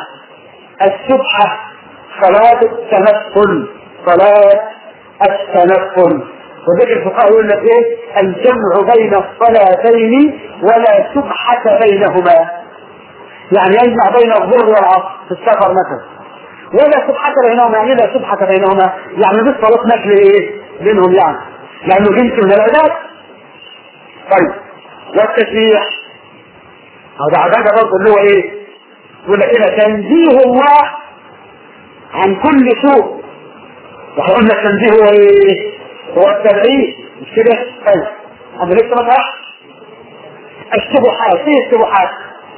السبحة صلاة التنفل صلاة التنفل وذلك الفقهاء يقول لك ايه الجمع بين الصلاتين ولا سبحة بينهما يعني يجمع بين الظهر والعصر في السفر مثلا ولا سبحة بينهما يعني لا سبحة بينهما يعني مفيش صلاة نفل ايه بينهم يعني لانه جنس من العباد طيب والتسبيح هذا عبادة برضه اللي هو ايه يقول لك كده تنزيه الله عن كل سوء واحنا قلنا التنزيه هو ايه هو التبعيد مش كده طيب انا لسه ما الشبهات ايه الشبهات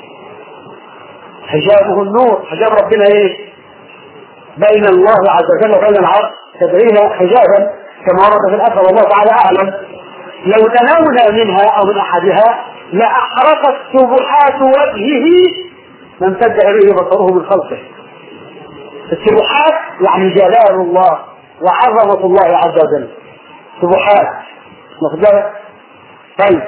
حجابه النور حجاب ربنا ايه بين الله عز وجل وبين العرض تدعينا حجابا كما ورد في الاثر والله تعالى اعلم لو تناول منها او من احدها لاحرقت سبحات وجهه ما امتد اليه بصره من خلقه السبحات يعني جلال الله وعظمه الله عز وجل سبحات واخد بالك طيب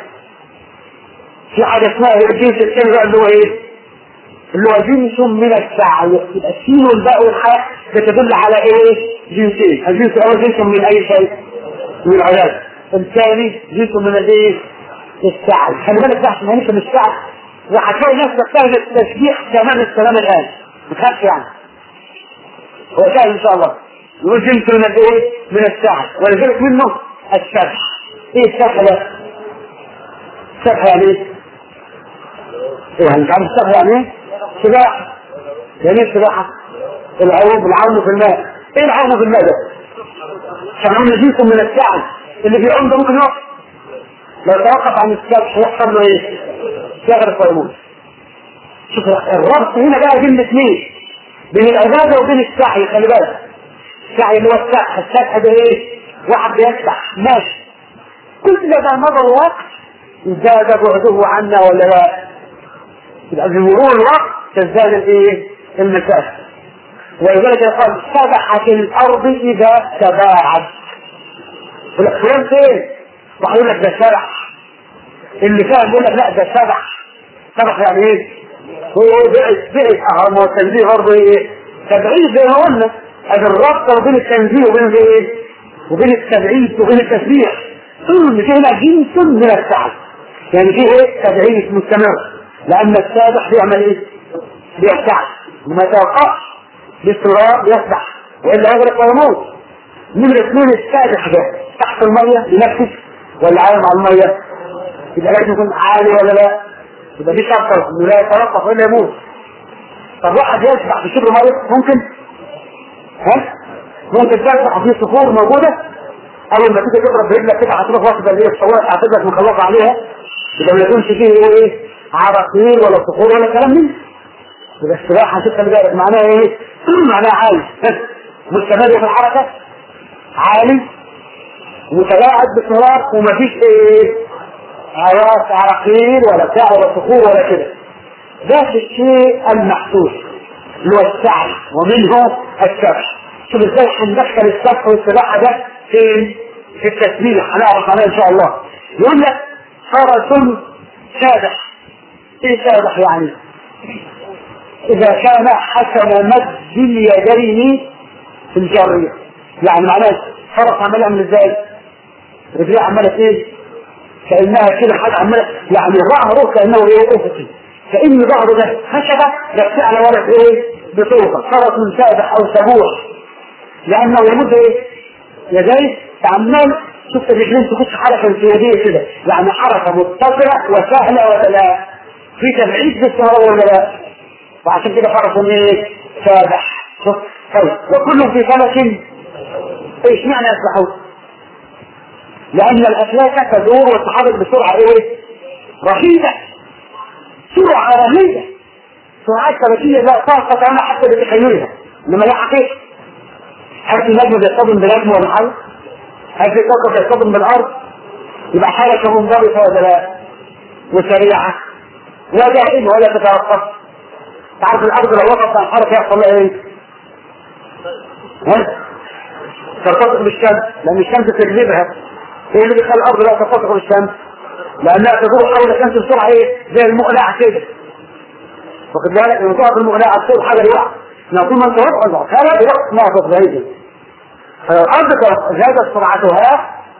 في حاجه اسمها الجنس الثاني بقى اللي هو ايه؟ اللي هو جنس من السعي يبقى السين والباء والحاء بتدل على ايه؟ جنسين الجنس الاول جنس من اي شيء من العلاج الثاني جنس من الايه؟ السعي خلي بالك بقى عشان هنفهم السعي وهتلاقي نفسك فاهم التشبيح تمام الكلام الان ما تخافش يعني هو سهل ان شاء الله يقول جنس من الايه؟ من السعي ولذلك منه السبح ايه السبح ده؟ السبح يعني ايه؟ يعني انت عارف السبح يعني ايه؟ سباحة يعني ايه السباحة؟ العوم العوم في الماء ايه العوم في الماء ده؟ عشان قلنا جنس من السعي اللي بيعوم ده ممكن يقف لو توقف عن السبح يحصل له ايه؟ يغرق ويموت شوف الربط هنا بقى بين الاثنين بين العباده وبين السعي خلي بالك السعي اللي هو السبح السبح ده ايه؟ واحد بيسبح ماشي كل ما مضى الوقت ازداد بعده عنا ولا لا؟ يبقى بمرور الوقت تزداد الايه؟ المسافه ولذلك يقال سبحت الارض اذا تباعد يقول لك فلان فين؟ واحد يقول لك ده سبح اللي فاهم يقول لك لا ده سبح سبح يعني ايه؟ هو بعد بعد اه ما هو التنزيه برضه ايه؟ تبعيد زي ما قلنا ادي الرابطه بين التنزيه وبين الايه؟ وبين التبعيد وبين التسبيح ثم في هنا جنس من السعي يعني في ايه؟ تبعيد مستمر لان السابح بيعمل ايه؟ بيرتعد وما يتوقفش باستمرار بيسبح والا يغرق ويموت نمرة اثنين السابح ده تحت المية ينفس ولا عايم على المية يبقى لازم يكون عالي ولا لا يبقى دي شرط انه لا يتوقف والا يموت طب واحد يسبح في شبر مية ممكن ها ممكن تسبح في صخور موجودة اول ما تيجي تضرب برجلك كده هتروح واخده اللي هي الصواريخ هتبقى مخلصة عليها يبقى ما يكونش فيه ايه عراقيل ولا صخور ولا كلام من يبقى السباحة شوف خلي بالك معناها ايه؟ معناها عالي مستمر في الحركة عالي متباعد باستمرار ومفيش ايه؟ عراق عراقيل ولا بتاع ولا صخور ولا كده ده الشيء المحسوس اللي هو السعي ومنه السبح شوف ازاي هندخل السبح والسباحة ده فين؟ في التسبيح هنعرف عنها ان شاء الله يقول لك فرس سابح ايه سابح يعني؟ إذا كان حسن مد اليدين في الجرية يعني معناه فرس عمال يعمل ازاي؟ رجليه عمالة ايه؟ كأنها كده حاجة عمالة يعني ظهره كأنه ايه أفقي كأن ظهره ده خشبة بس على ولد ايه؟ بطوفة فرس سابح أو سبوح لأنه يمد ايه؟ يديه عمال شفت الرجلين تخش حركة انسيابية كده يعني حركة متصلة وسهلة ولا لا؟ في تبعيد بالسهرة ولا لا؟ وعشان كده فرس ايه؟ سابح شوف طيب وكل في فلك ايش معنى يسبحون؟ لأن الأفلاك تدور وتتحرك بسرعة ايه؟ رهيبة سرعة رهيبة سرعات فلكية لا طاقة عنها حتى بتخيلها لما هي حقيقة هل في نجم بيصطدم بنجم ولا حاجة؟ هل في كوكب بيصطدم بالأرض؟ يبقى حركة منضبطة ولا لا؟ وسريعة ودائمة ولا تتوقف تعرف الأرض لو وقفت عن حركة يحصل لها ايه؟ ها؟ ترتبط بالشمس لأن الشمس تجذبها ايه اللي بيخلي الأرض لا ترتبط بالشمس؟ لأنها تدور حول الشمس بسرعة ايه؟ زي المقلاع كده واخد بالك لما تقف المقلاع تصير حاجة يقع لما طول ما انت واقف هذا يقف نقطة بعيدة فلو الأرض زادت سرعتها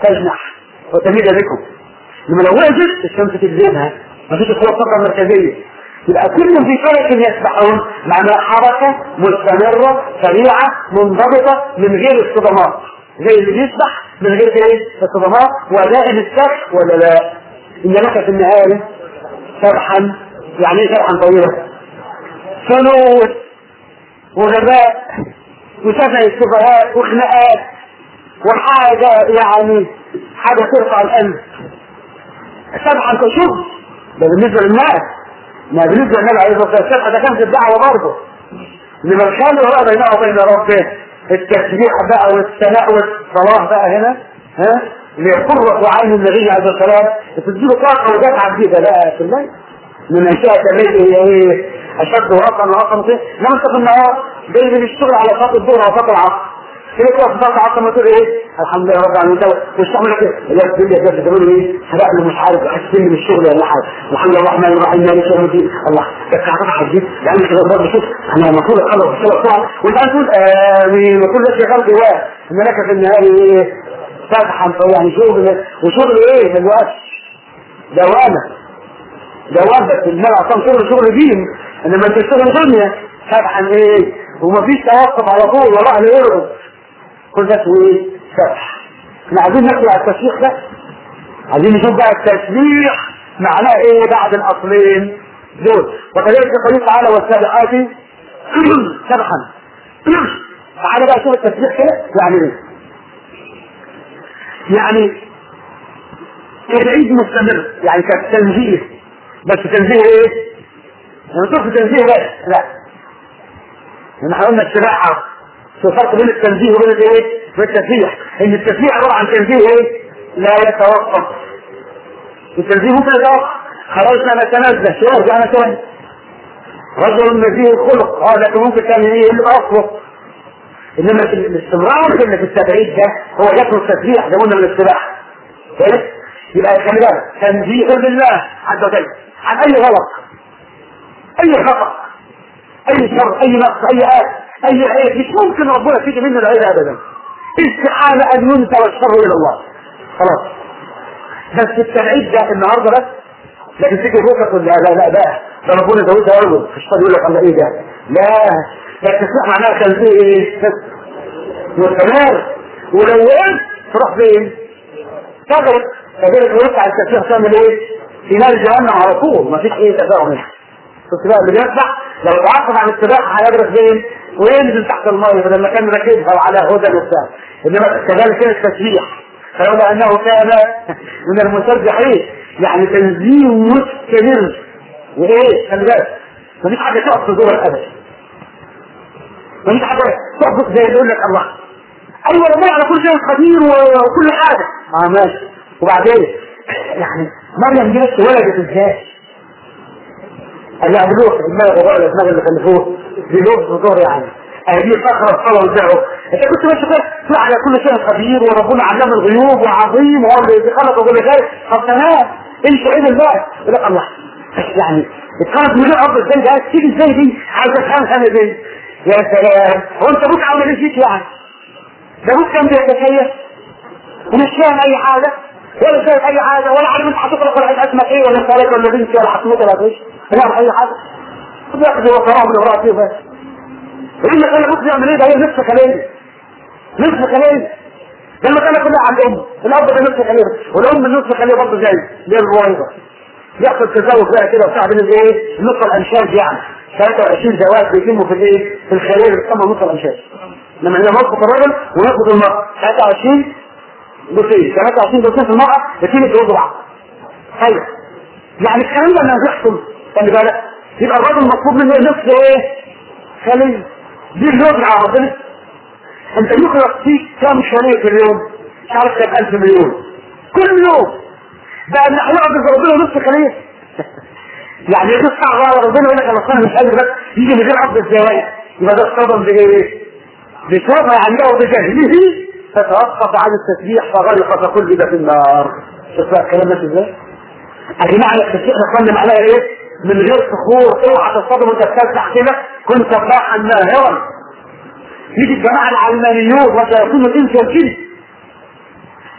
تجنح وتميل بكم لما لو وقفت الشمس تجذبها مفيش قوة الطاقة المركزية يبقى كل في فلك يسبحون معناها حركة مستمرة سريعة منضبطة من غير الصدمات زي اللي بيسبح من غير ايه الصدمات ودائم السبح ولا لا انما في النهاية سبحا يعني ايه سبحا طويلا فلوس وغباء وسفه السفهاء وخناقات وحاجة يعني حاجة ترفع القلب سبحا تشوف ده بالنسبة للناس ما بالنسبة للنبي عليه الصلاة والسلام ده كان في الدعوة برضه لما كان هو بينه وبين ربه التسبيح بقى والثناء والصلاة بقى هنا ها ليقر عين النبي عليه الصلاة والسلام تديله طاقة ودفعة جديدة بقى في الليل من أشياء تميل هي ايه أشد وأقل وأقل فيه لما أنت في النهار جاي من الشغل على صلاة الظهر أو صلاة العصر كده تقف في صلاة العصر ما تقول ايه الحمد لله رب العالمين وتعمل كده لا الدنيا كده تقول ايه هبقى له مش عارف احسن من الشغل ولا حاجه الحمد لله الرحمن الرحيم مالك يوم الدين الله بس هتروح حديث يعني كده برضه شوف انا المفروض اخلص الصلاه بسرعه وانت تقول امين وكل ده شغال جواه ان لك في النهايه ايه فتحا يعني شغل وشغل ايه ما الوقت دوامه دوام بس المال عشان شغل شغل دين انما انت تشتغل دنيا فتحا ايه ومفيش توقف على طول ولا اهل يرقص كل ده اسمه ايه سبح احنا عايزين نقرا على التسبيح ده عايزين نشوف بقى التسبيح معناه ايه بعد الاصلين دول وكذلك قال تعالى والسابحات سبحا تعالى بقى شوف التسبيح كده يعني ايه يعني تبعيد مستمر يعني كتنزيه بس تنزيه ايه؟ يعني تقف تنزيه بس لا احنا قلنا السباحه في فرق بين التنزيه وبين الايه؟ والتسبيح ان التسبيح عباره عن تنزيه ايه؟ لا يتوقف التنزيه ممكن يتوقف خرجنا نتنزه شو رجعنا تاني رجل نزيه الخلق اه لكن ممكن كان ايه اللي اصله انما الاستمرار في في التبعيد ده هو يكون التسبيح ده قلنا من السباحه كويس؟ يبقى خلي بالك تنزيه لله عز وجل عن اي غلط اي خطأ اي شر اي نقص اي آية اي عيب مش ممكن ربنا تيجي منه العيب ابدا استحالة ان ينسى الشر الى الله خلاص بس التبعيد ده النهارده بس لكن تيجي روحك تقول لا لا لا ده ده ربنا زودها اول الشيطان يقول لك الله ايه ده لا ده التسبيح معناها كان فيه ايه مستمر ولو وقفت تروح فين؟ تغرق فذلك وقفت على التسبيح تعمل ايه؟ في نار جهنم على طول مفيش ايه تفاهم منها شفت بقى اللي بيسبح لو اتعاقب عن السباحه هيغرق فين؟ وينزل تحت الميه بدل ما كان راكبها وعلى هدى وبتاع انما كذلك كان التسبيح فلولا انه كان من المسبحين يعني تنزيه مستمر وايه خلي بالك مفيش حاجه تقف في دور الابد مفيش حاجه تقف زي يقول لك الله ايوه ربنا على كل شيء قدير وكل حاجه اه ماشي وبعدين يعني مريم دي بس ولدت ازاي؟ قال لها بلوغ دماغ غبار الاسماء اللي خلفوه بلوغ صدور يعني هذه فقرة الصلاة وزعه انت كنت ماشي كده تطلع على كل شيء قدير وربنا علام الغيوب وعظيم وهو اللي خلق كل شيء طب تمام امشي عيد الله يقول لك الله يعني اتخلق من الارض ازاي ده تيجي ازاي دي عايز افهم انا دي يا سلام هو انت ابوك عامل ايه فيك يعني ده ابوك كان بيتكيف ومش فاهم اي حاجه ولا شايف اي حاجه ولا عارف انت هتقرا قران اسمك ايه ولا انت ولا بنتي ولا هتموت ولا ايش ولا عارف اي حاجه بياخد وقراه من امرأة فيه بس يقول لك انا ابوك يعمل ايه ده هي نصف كلامي نصف كلامي ده المكانه كلها عند الام الاب ده نصف كلامي والام نصف كلامي برضه زي زي الرويضه يحصل تزاوج بقى كده وبتاع بين الايه النصف الانشاج يعني 23 زواج بيتموا في الايه في الخليل بيسمى نصف الانشاج لما احنا نظبط الراجل ونظبط المرأة 23 بصين 23 بصين في المرأة بتيجي يتجوزوا بعض طيب يعني الكلام ده لما بيحصل خلي بالك يبقى الراجل مطلوب منه نفس ايه خليل دي اللغة على ربنا انت يخلق فيك كم شريك في اليوم مش عارف كم الف مليون كل يوم بقى ان هيقعد ربنا نص خليل يعني تصحى على ربنا يقول لك انا صاحي مش قادر بس يجي من غير عبد الزواج يبقى ده اصطدم بايه؟ بشرطه يعني او بجهله فتوقف عن التسبيح فغرق فكل ده في النار شوف بقى الكلام ده ازاي؟ ادي معنى التسبيح ده معناه ايه؟ من غير صخور اوعى تصطدم وانت بتسبح كده كن سباحا ماهرا يجي الجماعه العلمانيون وسيكون الانس والجن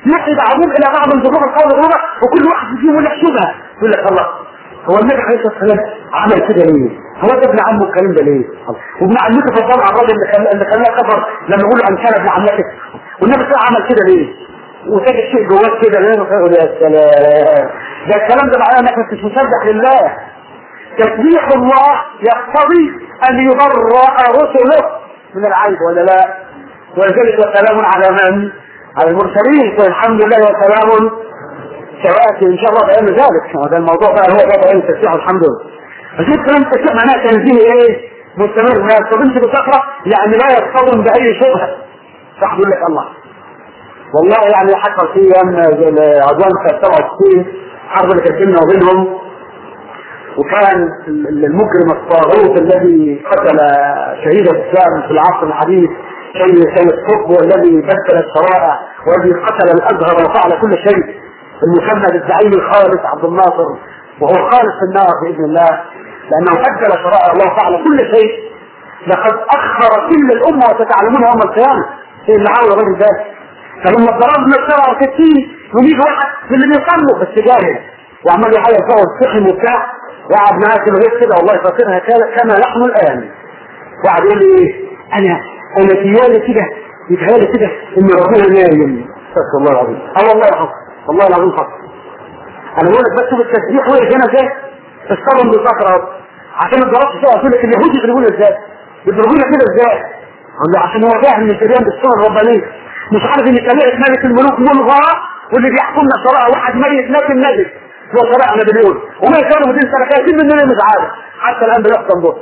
يحيي بعضهم الى بعض بالروح القول الروح وكل واحد فيهم يحسبها يقول لك الله هو النبي عليه الصلاه والسلام عمل كده ليه؟ هو ده ابن عمه الكلام ده ليه؟ وابن عمته فضل على الراجل اللي خل- اللي خلاه كفر لما يقول عن كان ابن عمتك والنبي صلى الله عليه وسلم عمل كده ليه؟ وتجد شيء جواك كده ليه؟ يقول يا سلام ده الكلام ده معناه انك مش مسبح لله تسبيح الله يقتضي ان يبرأ رسله من العيب ولا لا؟ ولذلك وسلام على من؟ على المرسلين والحمد لله وسلام سيأتي إن شاء الله بيان ذلك هذا الموضوع بقى هو بقى بيان التسبيح والحمد لله فشوف كلام التسبيح معناه تنزيه إيه؟ مستمر ما يصطدمش بصخرة يعني لا يصطدم بأي شبهة صح يقول لك الله والله يعني حصل في أيام عدوان سنة 67 حرب اللي كانت بيننا وبينهم وكان المجرم الطاغوت الذي قتل شهيد الاسلام في العصر الحديث سيد سيد قطب والذي بدل الشرائع والذي قتل الازهر وفعل كل شيء المسمى بالزعيم الخالص عبد الناصر وهو خالص في النار باذن الله لانه بدل شرائع الله وفعل كل شيء لقد اخر كل الامه وستعلمون يوم القيامه ايه اللي عاوز الراجل ده فلما ضربنا الشرع كتير ونيجي واحد من اللي بيصلوا بس جاهل وعمال يحيى فوق السحن وبتاع وقعد معاه كده غير كده والله فاكرها كما نحن الان وقعد يقول لي ايه انا انا تيالي كده يتهيالي كده ان ربنا نايم استغفر الله العظيم اه والله حق والله العظيم حق انا بقول لك بس بالتسبيح وقف هنا ازاي الصلاه بالبقره عشان ما تضربش فيها اقول لك اليهود يضربونا ازاي يضربونا كده ازاي اقول له عشان هو فاهم ان الشريان بالسنه الربانيه مش عارف ان شريعه ملك الملوك ملغى واللي بيحكمنا شرائع واحد ميت مات النبي هو شرائع نابليون وما كانوا مدين سنه كاتبين مننا مش عارف حتى الان بيحكم به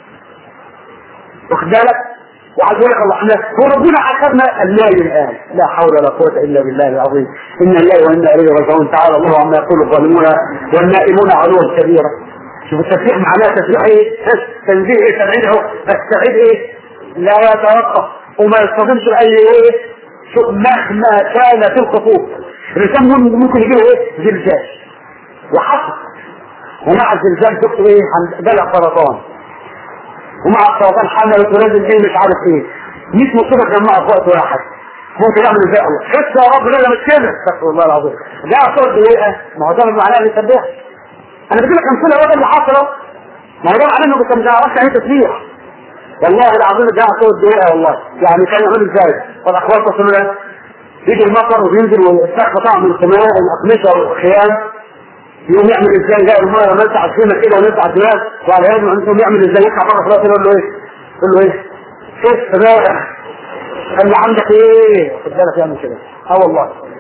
واخد بالك وعايز يقول لك الله احنا هو ربنا عاقبنا النايم الان لا حول ولا قوه الا بالله العظيم ان الله وانا اليه راجعون تعالى الله عما يقول الظالمون والنائمون علوا كبيرا شوف التسبيح معناه تسبيح ايه؟ تنزيه ايه؟ تبعيد اهو بس تبعيد ايه؟ لا يتوقف وما يصطدمش باي ايه؟ شوف مهما كان في الخطوط الانسان ممكن يجيله ايه؟ زلزال وحصل ومع الزلزال دكتور ايه؟ بلع سرطان ومع السرطان حملت ولازم ايه مش عارف ايه 100 مصيبه تجمعها في وقت واحد ممكن يعمل ازاي الله بس يا رب لا مش كده استغفر الله العظيم ده صوت ايه ما هو ده معناه ان يسبح انا بدي لك امثله وده اللي حصل ما هو ده معناه انه ما تعرفش يعني تسبيح والله العظيم ده صوت دقيقه والله يعني كان يعمل ازاي والاخبار تصل له يجي المطر وينزل والسقف طعم من السماء الاقمشه والخيام يقوم يعمل ازاي لا الميه نزع الخيمه كده ونزع الدماغ وعلى يده انتم يعمل ازاي يطلع بره خلاص يقول له ايه؟ يقول له ايه؟ شوف بقى اللي عندك ايه؟ خد بالك يعمل كده اه والله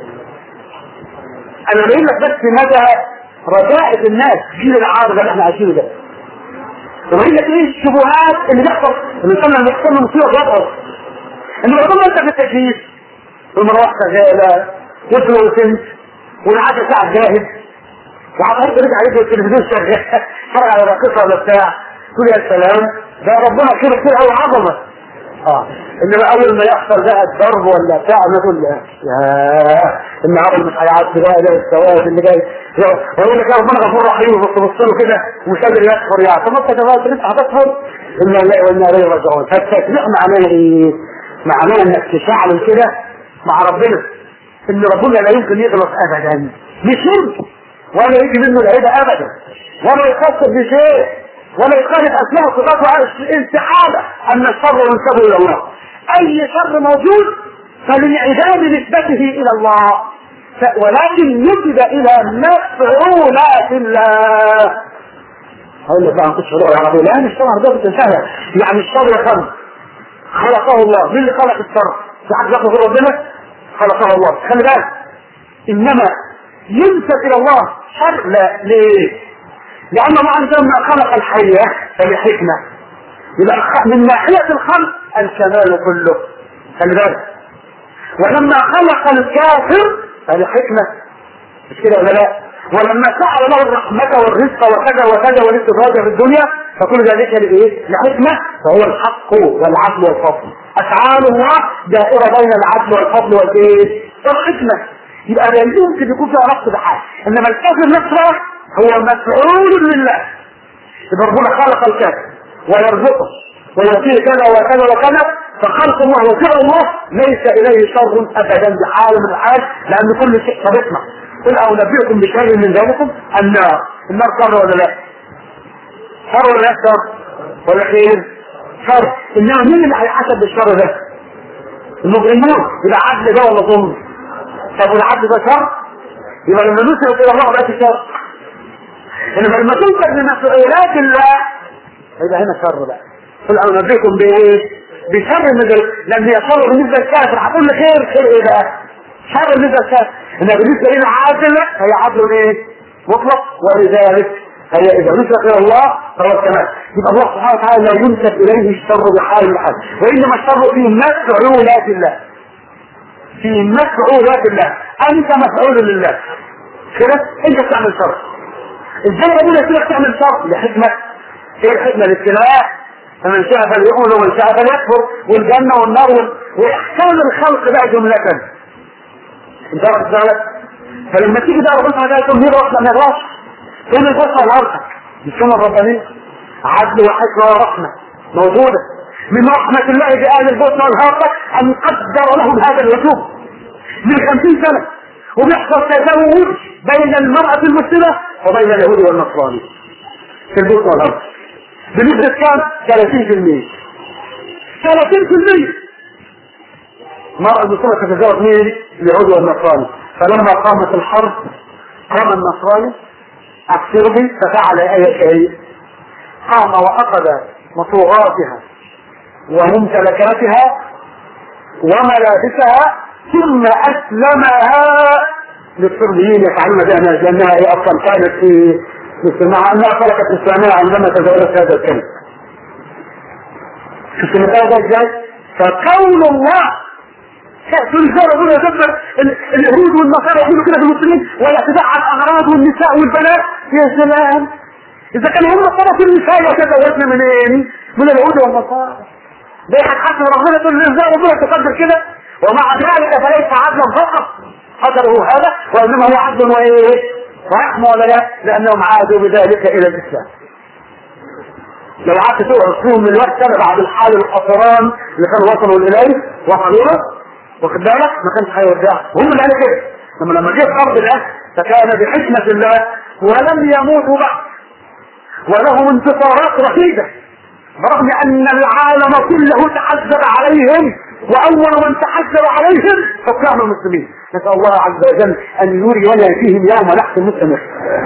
انا بقول لك بس مدى رجاءة الناس جيل العارض اللي احنا عايشينه ده وبقول لك ايه الشبهات اللي بيحصل الانسان لما يحصل له مصيبه بيضغط ان ربنا انت في التكليف والمروحه شغاله والفلوسنت والعاده ساعه جاهز وعمال ترجع عليك التلفزيون شغال اتفرج على راقصه ولا بتاع تقول يا سلام ده ربنا كده كده قوي عظمه اه انما اول ما يحصل بقى الضرب ولا بتاع نقول يا النهارده مش هيعدي بقى ده السواد اللي جاي يقول لك يا ربنا غفور رحيم وتبص له كده مش قادر يكفر يعني طب انت كمان انت هتكفر انا لا وانا اليه راجعون فالتسبيح معناه ايه؟ معناه انك تشعل كده مع ربنا ان ربنا لا يمكن يغلط ابدا مش يمكن ولا يجي منه العيب ابدا ولا يخصص بشيء ولا يخالف اسماء صفاته استحاله ان الشر ينسب الى الله اي شر موجود فللعباد نسبته الى الله ف... ولكن نسب الى مفعولات الله هقول لك بقى نخش في اللغه العربيه لا مش طبعا ده بتنساها يعني الشر يا خمس خلقه الله مين اللي خلق الشر؟ في حد ذاته ربنا خلقه الله خلي بالك انما ينسب الى الله شر لا ليه؟ لأنه عندما خلق الحية فلحكمة يبقى من ناحية الخلق الكمال كله خلي بالك ولما خلق الكافر فلحكمة مش كده ولا لا؟ ولما سأل له الرحمة والرزق وكذا وكذا والاستدراج في الدنيا فكل ذلك لإيه؟ لحكمة فهو الحق والعدل والفضل أفعال الله دائرة بين العدل والفضل والإيه؟ والحكمة يبقى لا يمكن يكون فيها نقص بحال انما الكافر نفسه هو مفعول لله يبقى ربنا خلق الكافر ويرزقه ويعطيه كذا وكذا وكذا فخلق الله وفعل الله ليس اليه شر ابدا بحال من الحال لان كل شيء سبقنا قل انبئكم بشر من ذلكم النار النار شر ولا لا؟ شر ولا لا شر؟ ولا خير؟ شر انما مين اللي هيحاسب بالشر ده؟ المجرمون يبقى عدل ده ولا ظلم؟ طب والعدل ده شر؟ يبقى لما نسلك الى الله بقى شر انما لما تنسب لمسؤوليات الله يبقى هنا شر بقى قل انبئكم بايه؟ بشر من ذلك لان هي شر بالنسبه للكافر هتقول لي خير خير ايه بقى؟ شر بالنسبه للكافر انما بالنسبه لنا عادل هي عدل ايه؟ مطلق ولذلك هي اذا نسبت الى الله فهو الكمال يبقى الله سبحانه وتعالى لا ينسب اليه الشر بحال من الحال وانما الشر في مفعولات الله في مفعولات الله انت مفعول لله كده انت بتعمل شر ازاي ربنا يسيبك تعمل شر لحكمه ايه الحكمه الابتلاء فمن شاء فليؤمن ومن شاء فليكفر والجنه والنار وال- واحسان الخلق بقى جمله انت واخد بالك فلما تيجي بقى ربنا سبحانه وتعالى تقول مين رحمه ما يغلطش فين الفرصه الارض السنه الربانيه عدل وحكمه ورحمه موجوده من رحمة الله بأهل البطن والهرة أن قدر لهم هذا الوجوب من خمسين سنة وبيحصل تزوج بين المرأة المسلمة وبين اليهود والنصراني في البطن والهرة بنسبة كام؟ 30% 30% المرأة المسلمة تتزوج مين؟ اليهود والنصراني فلما قامت الحرب قام النصراني السربي ففعل أي شيء قام وأخذ مصوغاتها وممتلكاتها وملابسها ثم أسلمها للصربيين يفعلون بها لأنها هي أصلا كانت في مثل مع أنها تركت إسلامها عندما تزوجت هذا الكلب شفت المثال ده ازاي؟ فقول الله تنزل ربنا يدبر اليهود والنصارى يقولوا كده في المسلمين والاعتداء على الاغراض والنساء والبنات يا سلام اذا كان هم طرف النساء وتزوجنا منين؟ من اليهود والنصارى ده هتحسن ربنا تقول ازاي ربنا تقدر كده ومع ذلك فليس عدلا فقط قدره هذا وانما هو عدل وايه؟ ورحمه ولا لا؟ لانهم عادوا بذلك الى الاسلام لو قعدت تقعد فيهم من الوقت سنه بعد الحال القطران اللي كانوا وصلوا اليه وصلوا له واخد بالك ما كانش هيرجع هم اللي قالوا كده لما لما جه الارض ده فكان بحكمه الله ولم يموتوا بعد ولهم انتصارات رهيبه برغم ان العالم كله تحزب عليهم واول من تحزب عليهم حكام المسلمين نسال الله عز وجل ان يوري ولا فيهم يوم نحس مستمر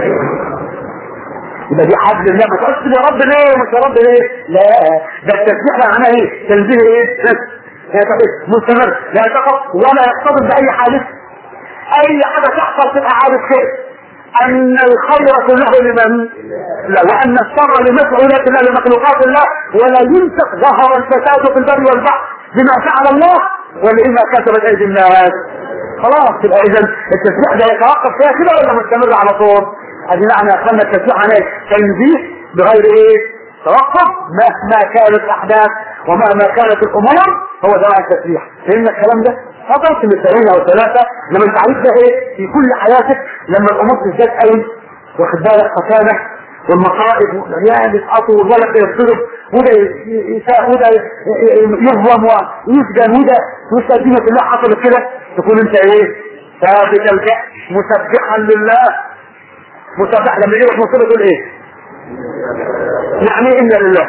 يبقى دي عدل الله ما تقولش يا رب ليه مش يا رب ليه لا ده التسبيح ده معناه ايه تنزيه ايه لا تقف مستمر لا تقف ولا يقتضي باي حادث اي حاجه تحصل تبقى عارف خير ان الخير كله لمن لا وان الشر لمسؤوليات الله لمخلوقات الله ولا ينسق ظهر الفساد في البر والبحر بما فعل الله ولما كسبت ايدي الناس خلاص يبقى اذا التسبيح ده يتوقف فيها كده ولا مستمر على طول؟ ادي معنى اخذنا التسبيح عليه تنزيه بغير ايه؟ توقف مهما كانت الاحداث ومهما كانت الامور هو ده معنى التسبيح فهمنا الكلام ده؟ فضلت مثالين او ثلاثه لما انت عارف ده ايه في كل حياتك لما الامور تزداد قوي واخد بالك فتانه والمصائب والعيال يسقطوا والولد يرتضب وده يساء وده يظلم ويسجن وده والدنيا كلها حصلت كده تكون انت ايه؟ ثابت الكأس مسبحا لله مسبح لما يجيبك مصيبه تقول ايه؟ يعني انا لله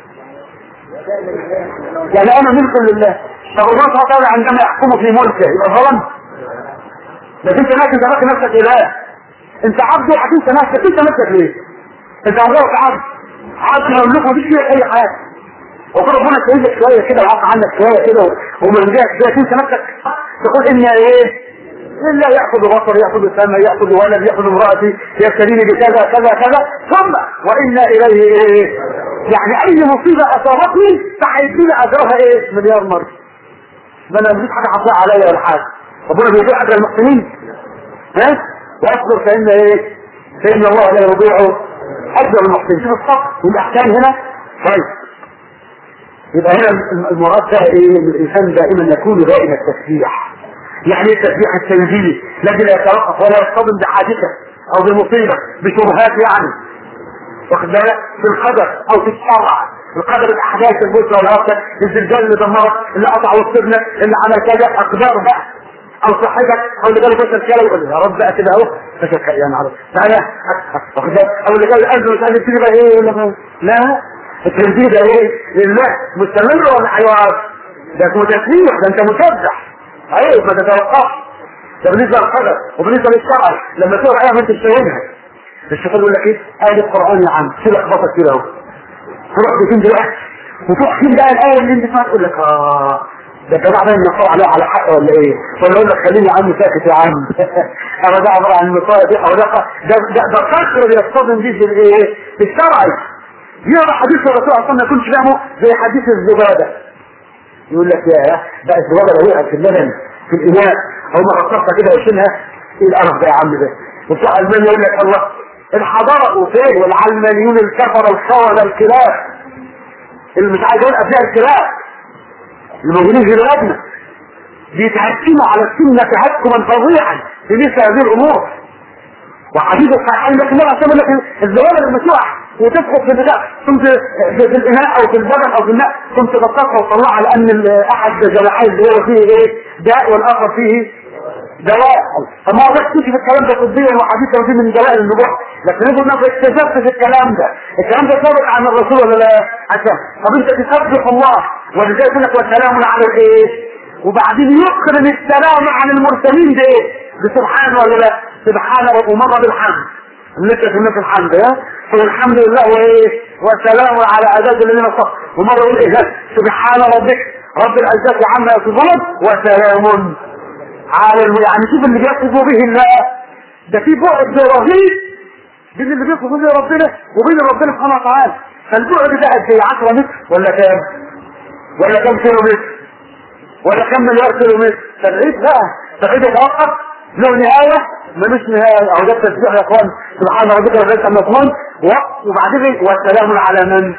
يعني انا ملك لله طب الله سبحانه وتعالى عندما يحكم في ملكه يبقى ظلم بس انت ناس انت فاكر نفسك اله انت عبد وهتنسى نفسك انت نفسك ليه؟ انت عبد عبد عبد مملوك مفيش فيه اي حاجه وكل ربنا يسعدك شويه كده وعفى عنك شويه كده ومرجعك شويه تنسى نفسك تقول اني ايه؟ إلا يأخذ بصر يأخذ سمع يأخذ ولد يأخذ امرأتي يبتليني بكذا كذا كذا ثم وإنا إليه إيه يعني أي مصيبة أصابتني فهيديني أجرها إيه مليار مرة ما أنا مفيش حاجة حصلها عليا ولا حاجة ربنا بيضيع أجر المحسنين ها واصبر فإن إيه فإن الله لا يضيع أجر المحسنين شوف الصف والأحكام هنا طيب يبقى هنا المراد ده إيه الإنسان دائما يكون دائم التسبيح يعني ايه التسبيح التنزيلي الذي لا يتوقف ولا يصطدم بحادثه او بمصيبه بشبهات يعني واخد بالك في القدر او في الشرع القدر الاحداث البشرى والعقل الزلزال اللي دمرك اللي قطع وسطنا اللي عمل كذا اقدار بقى او صاحبك او اللي جاله فشل كلى يقول يا رب بقى كده اهو فشل كلى يا نهار تعالى واخد بالك؟ او اللي جاله القلب مش عارف يبتدي بقى ايه يقول لك لا التنفيذ ده ايه لله مستمر ولا هيقعد ده اسمه تسبيح ده انت مسبح ايوه ما تتوقفش ده بالنسبه للقدر وبالنسبه للشرع لما تقرا ايه ما انت مش فاهمها الشيطان يقول لك ايه آية القرآن يا عم شيل اخبطك كده اهو تروح تكون دلوقتي وتروح فين بقى الآية اللي انت فيها تقول لك اه ده الجماعة ده النصارى عليها على حق ولا ايه؟ ولا يقول لك خليني يا عم ساكت يا عم انا ده عبارة عن النصارى دي او ده ده ده ده فخر بيصطدم بيه في الايه؟ في الشرع يقرا حديث الرسول صلى الله عليه وسلم ما يكونش فاهمه زي حديث الزبادة يقول لك يا بقى الزبادة لو وقعت في اللبن في الإناء أو ما غطسها كده ويشيلها ايه القرف ده يا عم ده؟ وبتوع ألمانيا يقول لك الله الحضارة وفين والعلمانيون الكفر الخونة الكلاب اللي مش عايز اقول ابناء الكلاب اللي موجودين في بلادنا بيتحكموا على السنة تحكما فظيعا في مثل هذه الامور وحديث الصحيحين لكن النبي عليه لك الزوال لما تقع وتسقط في البتاع كنت في الاناء او في البدن او في الماء كنت بتقطع وطلعها لان احد جناحي الزوال فيه ايه داء والاخر فيه دواء فما هو تيجي في الكلام ده طبيا وحديثا ودي من دواء النبوة لكن يقول انك اكتشفت في الكلام ده الكلام ده ثابت عن الرسول ولا لا عشان طب انت تسبح الله ولذلك يقول لك وسلام على الايه وبعدين يقرن السلام عن المرسلين بايه بسبحان ولا لا سبحان ومر بالحمد نكت في الناس الحمد ها فالحمد لله وايه وسلام على عباد الذين صف ومره يقول ايه سبحان ربك رب العزة عما يصفون وسلام على الم... يعني شوف اللي بيصفوا به الله ده في بعد رهيب بين اللي بيصفوا به ربنا وبين ربنا سبحانه وتعالى فالبعد ده قد ايه 10 متر ولا كام؟ ولا كام كيلو متر؟ ولا كام مليار كيلو متر؟ تبعيد بقى تبعيد يتوقف له نهايه ملوش نهايه او ده التسبيح يا اخوان سبحان ربك رب العزه عما يصفون وبعدين والسلام على من؟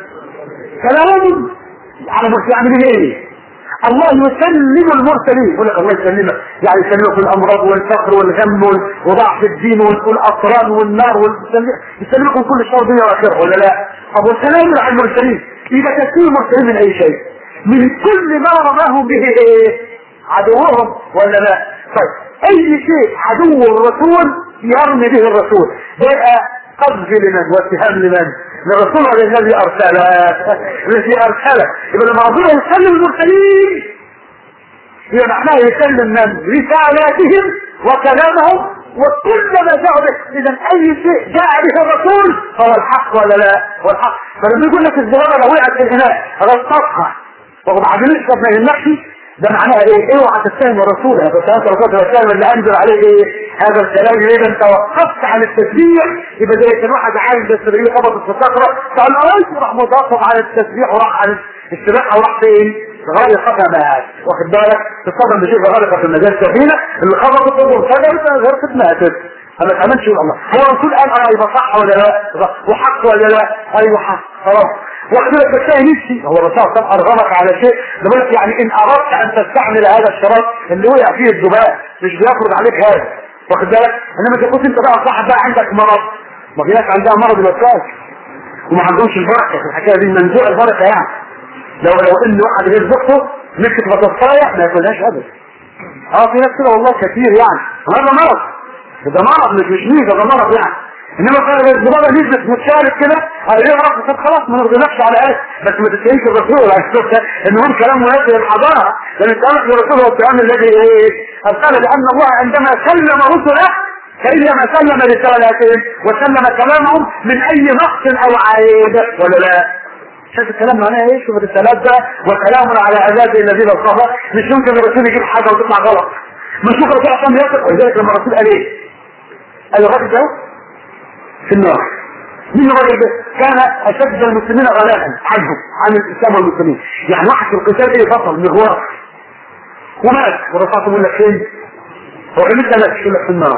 سلام على مرسل يعني ايه؟ الله يسلم المرسلين يقول لك الله يسلمك يعني يسلمك من الامراض والفقر والغم وضعف الدين والاطران والنار يسلمك من كل شر دنيا واخره ولا لا؟ طب والسلام على المرسلين اذا تسليم المرسلين من اي شيء من كل ما رماهم به ايه؟ عدوهم ولا لا؟ طيب اي شيء عدو الرسول يرمي به الرسول ده قذف لمن واتهام لمن؟ للرسول على الذي ارسله الذي ارسله يبقى لما ربنا يسلم المرسلين يبقى معناه يسلم من رسالاتهم وكلامهم وكل ما جاء به اذا اي شيء جاء به الرسول فهو الحق ولا لا هو الحق فلما يقول لك الزراره لو وقعت في الاناء غطتها وبعدين يشرب ما يهمكش ده معناها ايه اوعى تتهم الرسول هذا الصلاه والسلام اللي انزل عليه ايه هذا الكلام اذا انت وقفت عن التسبيح يبقى زي كان واحد عايز السبيل خبطت في الصخره قال ايش راح مضاف عن التسبيح وراح عن السباحه وراح فين؟ غرقت مات واخد بالك تصدم بشيء غرقت النجاه السفينه اللي خبطت وانفجرت غرقت ماتت انا كمان شو الله هو الرسول قال اه يبقى صح ولا لا وحق ولا لا ايوه حق خلاص واخد لك بتلاقي نفسي هو الرسول طب ارغمك على شيء دلوقتي يعني ان اردت ان تستعمل هذا الشراب اللي وقع فيه الذباب مش بيفرض عليك هذا واخد بالك انما اذا كنت انت بقى صاحب بقى عندك مرض ما في ناس عندها مرض الوسواس وما عندهمش البركه في الحكايه دي منزوع البركه يعني لو لو ان واحد غير زوجته مسك بطاطايه ما ياكلهاش ابدا اه في ناس كده والله كتير يعني هذا مرض ده مرض مش مش ميزه ده مرض يعني انما كان الزبابه نزلت متشارك كده هيقول رب طب خلاص ما نرضيناش على ايه بس ما تتهمش الرسول على الشوكه ان هم كلام مناسب للحضاره لان كلام الرسول هو الكلام الذي ايه ارسل لان الله عندما سلم رسله فانما سلم رسالاتهم وسلم كلامهم من اي نقص او عيب ولا لا شايف الكلام معناه ايه شوف الرسالات ده وكلام على عباده الذين اصطفى مش يمكن الرسول يجيب حاجه وتطلع غلط مش شوف الرسول عشان يثق ولذلك لما الرسول قال ايه قال الراجل ده في النار مين الراجل ده؟ كان اشد المسلمين غلاء عنهم عن الاسلام والمسلمين يعني واحد في القتال ايه بطل مغوار ومات ورفعته يقول لك فين؟ هو كان لسه مات يقول لك في النار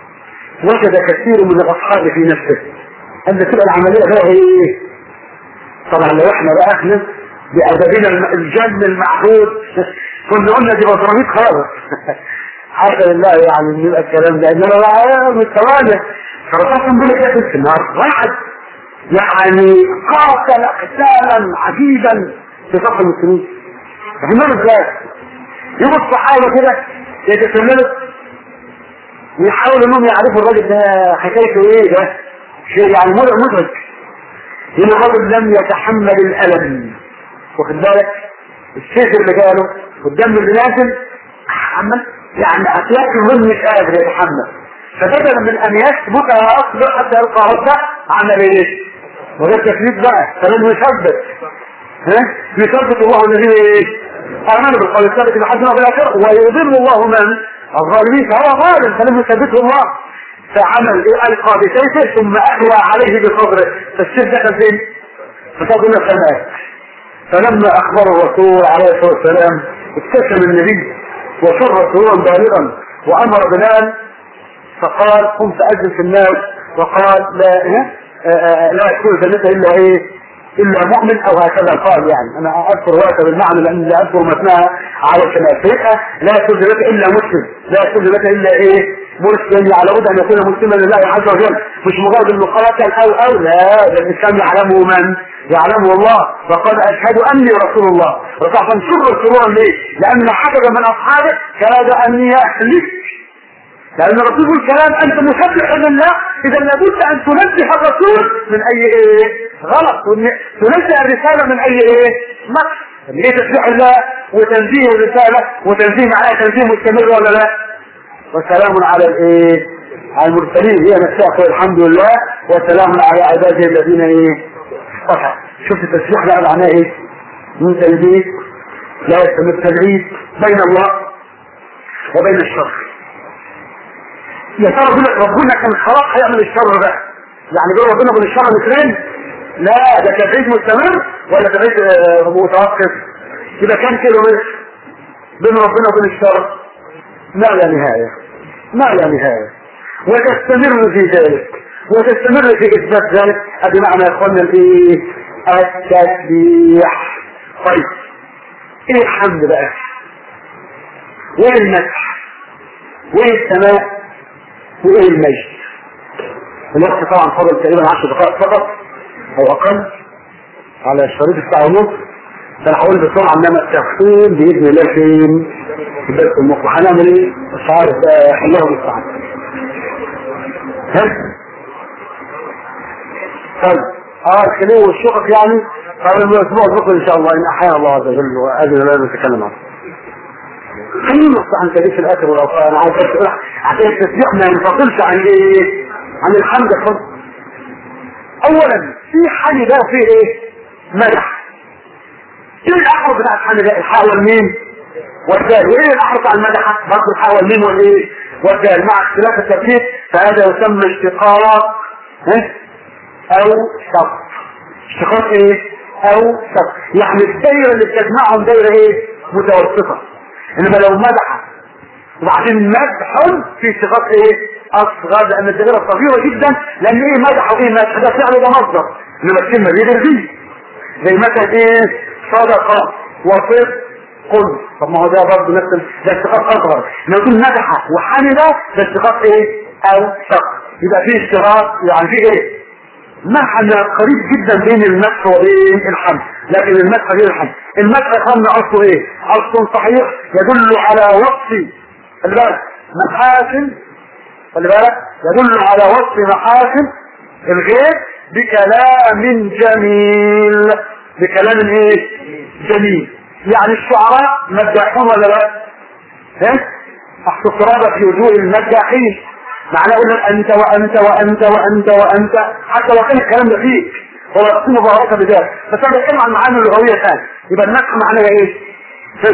وجد كثير من الاصحاب في نفسه ان تبقى العمليه بقى ايه؟ طبعا لو احنا بقى احنا بادبنا الجن المعبود كنا قلنا دي بطرميط خالص حتى لله يعني ان يبقى الكلام ده انما بقى مستوانا فرصاصا بيقول لك في النار واحد يعني قاتل قتالا عجيبا في صف المسلمين فهمنا ازاي يوم الصحابه كده يتسللوا ويحاولوا انهم يعرفوا الراجل ده حكايته ايه ده شيء يعني مدرك هنا الرجل لم يتحمل الالم واخد بالك السيف اللي جاله والدم اللي نازل عمال يعني اطلاق الظلم مش قادر يتحمل فبدلا من ان يثبت اصبح حتى يلقى ربه عمل ايه؟ وده التثبيت بقى فلم يثبت ها يثبت الله الذين ايه؟ امنوا بالقول الثابت لحد ما بالاخره ويضل الله من الظالمين فهو ظالم فلم يثبته الله فعمل ايه القى بسيفه ثم احوى عليه بصدره فالسيف دخل فين؟ فصدر السماء فلما اخبر الرسول عليه الصلاه والسلام ابتسم النبي وسر سرورا بالغا وامر بلال فقال قم فاذن في الناس وقال لا لا يكون جنته الا ايه الا مؤمن او هكذا قال يعني انا اذكر روايه بالمعنى لان لا اذكر متنها على الشمال فيبقى لا يكون جنته الا مسلم لا يكون جنته الا ايه مسلم على بد ان يكون مسلما لله عز وجل مش مجرد انه قاتل او او لا ده الاسلام يعلمه من يعلمه الله وقال اشهد اني رسول الله وطبعا سر سرورا ليه لان حدث من اصحابه كاد ان يهلك لأن الرسول يقول كلام أنت مسبح لله إذا لابد أن تنزه الرسول من أي إيه غلط تنزه الرسالة من أي إيه نقص ليه تسبيح الله وتنزيه الرسالة وتنزيه معناها تنزيه مستمر ولا لا وسلام على الإيه على المرسلين هي نفسها الحمد لله وسلام على عباده الذين إيه اصطفى شفت التسبيح بقى معناه إيه من تنزيه لا يستمر تبعيد بين الله وبين الشر يا ترى بيقول لك ربنا كان خلاص هيعمل الشر ده يعني بيقول ربنا بين الشر مثلين لا ده تبعيد مستمر ولا تبعيد متوقف يبقى كام كيلو متر بين ربنا وبين الشر ما لا نهاية ما لا نهاية وتستمر في ذلك وتستمر في اثبات ذلك ادي معنى يا اخوانا الايه التسبيح طيب ايه الحمد بقى وايه المسح وايه السماء وايه المجد الوقت طبعا فضل تقريبا 10 دقائق فقط او اقل على الشريط الساعه ونص فانا هقول بسرعه انما التفصيل باذن الله فين في درس المخ هنعمل ايه مش عارف الله المستعان ها طيب اه الخليه والشقق يعني طبعا الاسبوع البكره ان شاء الله ان احيانا الله عز وجل واذن لا نتكلم عنه خلينا نقطع عن تاريخ الاخر والاوفاء انا عايز بس عشان التسبيح ما ينفصلش عن ايه عن الحمد خالص اولا في حالي ده وفي ايه مدح ايه الاحرف بتاع الحمد ده الحاء والميم والدال وايه الاحرف بتاع المدحه برضه الحاء والميم والايه والدال مع اختلاف التركيب فهذا يسمى اشتقاق ها او شق اشتقاق ايه او شق يعني الدايره اللي بتجمعهم دايره ايه متوسطه انما لو مدح وبعدين مدح في اشتقاق ايه اصغر لان الدائره صغيره جدا لان ايه مدح وايه مدح ده فعل ده مصدر انما الكلمه دي فيه زي مثلا ايه صدقه وصدق قل طب ما هو ده برضه نفس ده اشتقاق اصغر لما يكون مدح وحمد ده اشتقاق ايه او شق يبقى فيه اشتراك يعني فيه ايه معنى قريب جدا بين المدح وبين الحمد لكن المدح غير الحمد المدح يا اخوانا اصله ايه اصل صحيح يدل على وصف خلي بالك محاسن خلي بالك يدل على وصف محاسن الغير بكلام جميل بكلام ايه جميل يعني الشعراء مداحون ولا لا ها احط التراب في وجوه المداحين معناه يقول لك انت وانت وانت وانت وانت حتى لو كان الكلام ده فيك هو يقسم مباركه بذلك بس انا بتكلم عن المعاني اللغويه ثاني يبقى النسخ معناها ايه؟ بس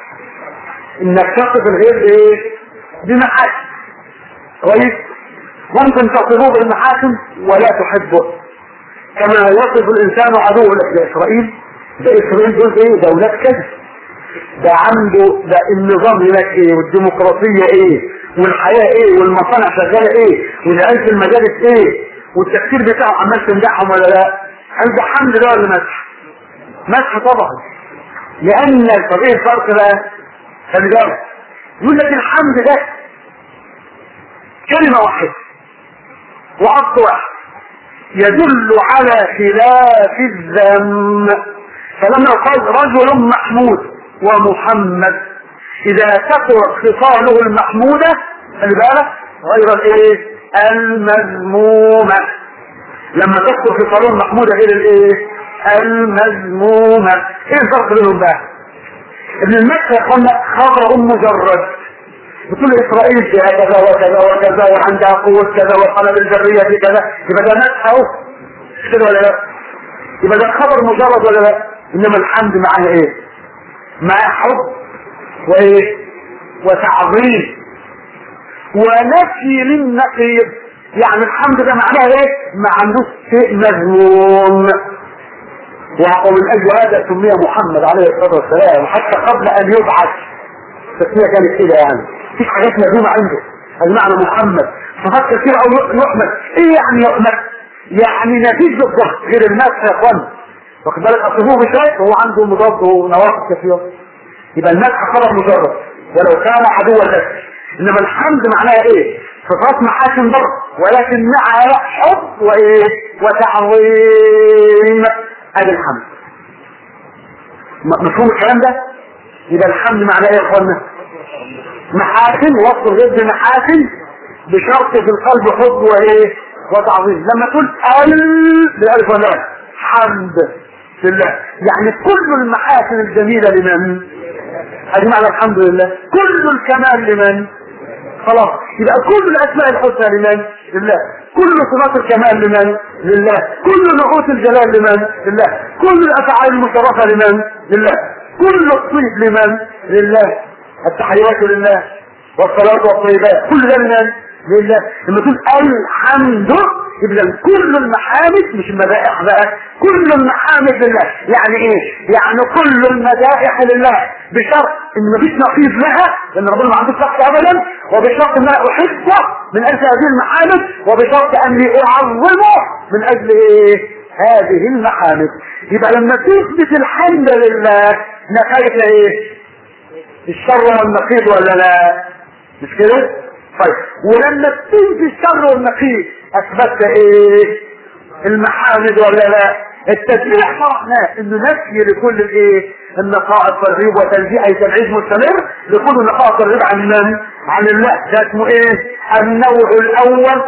انك تصف الغير بايه؟ بمحاسن كويس؟ ممكن تصفه بالمحاسن ولا تحبه كما يصف الانسان عدوه لك ده اسرائيل ده اسرائيل دول ايه؟ دولات كذب ده عنده ده النظام هناك ايه والديمقراطيه ايه والحياة ايه والمصانع شغالة ايه والعيال في المجالس ايه والتفكير بتاعه عمال تمدحهم ولا لا عند حمد ده ولا مسح مسح طبعا لان طب ايه الفرق بقى خلي بالك يقول لك الحمد ده كلمة واحدة وعبد واحد يدل على خلاف الذم فلما قال رجل محمود ومحمد اذا كثرت خصاله المحمودة خلي بالك غير الايه المذمومة لما تكثر خصاله المحمودة غير الايه المذمومة ايه الفرق بينهم بقى ابن المكة قلنا خبر مجرد بتقول اسرائيل فيها كذا وكذا وكذا وعندها قوة كذا وقلب الذرية في كذا يبقى ده مدح اهو مش كده ولا لا يبقى ده خبر مجرد ولا لا انما الحمد معاه ايه معاه حب وايه وتعظيم ونفي للنقيض يعني الحمد ده معناه ايه ما عندوش شيء مذموم ومن اجل هذا سمي محمد عليه الصلاه والسلام حتى قبل ان يبعث التسميه كانت كده يعني مفيش حاجات مذمومه عنده هذا معنى محمد صفات كثيره او يحمد ايه يعني يحمد يعني نتيجه الضغط غير الناس يا اخوان واخد بالك اصل هو بشيء هو عنده مضاد ونواقص كثيره يبقى المدح خبر مجرد ولو كان عدوا لك انما الحمد معناها ايه صفات محاسن برضه ولكن مع حب وايه وتعظيم ادي الحمد مفهوم الكلام ده يبقى الحمد معناه ايه يا اخوانا محاسن وصف ضد محاسن بشرط في القلب حب وايه وتعظيم لما تقول ال بالالف واللام حمد لله يعني كل المحاسن الجميلة لمن هذه معنى الحمد لله كل الكمال لمن خلاص يبقى كل الاسماء الحسنى لمن لله كل صفات الكمال لمن لله كل نعوت الجلال لمن لله كل الافعال المشرفه لمن لله كل الطيب لمن لله التحيات لله والصلاه والطيبات كل ده لمن لله لما تقول الحمد يبقى كل المحامد مش المدائح بقى كل المحامد لله يعني ايه يعني كل المدائح لله بشرط ان مفيش نقيض لها لان ربنا ما عندوش نقص ابدا وبشرط ان انا احبه من اجل هذه المحامد وبشرط اني اعظمه من اجل ايه هذه المحامد يبقى لما تثبت الحمد لله نفيت ايه الشر والنقيض ولا لا مش كده طيب ولما تنفي الشر والنقيض اثبتت ايه المحامد ولا لا التسبيح شرحناه انه نفي لكل الايه النقائص والريب وتنزيع اي تبعيد مستمر لكل النقائص والريب عن من عن الله ده اسمه ايه النوع الاول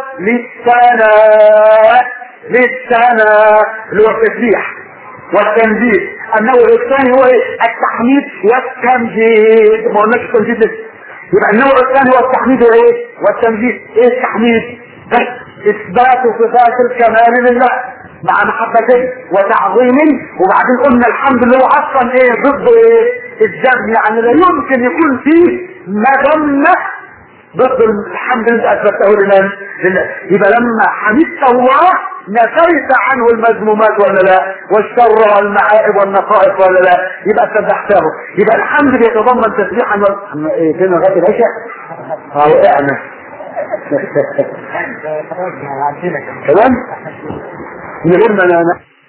للثناء للثناء اللي هو التسبيح والتنزيل النوع الثاني هو ايه التحميد والتمجيد ما قلناش التمجيد لسه يبقى النوع الثاني هو التحميد وايه والتمجيد ايه التحميد بس اثبات صفات الكمال لله مع محبة وتعظيم وبعدين قلنا الحمد لله اصلا ايه ضد ايه الذم يعني لا يمكن يكون فيه مذمة ضد الحمد لله اثبته لمن لله يبقى لما حمدت الله نفيت عنه المذمومات ولا لا والشر والمعائب والنقائص ولا لا يبقى سبحته يبقى الحمد بيتضمن تسبيحا و... ايه فين لغايه العشاء اه وقعنا تمام من غير ما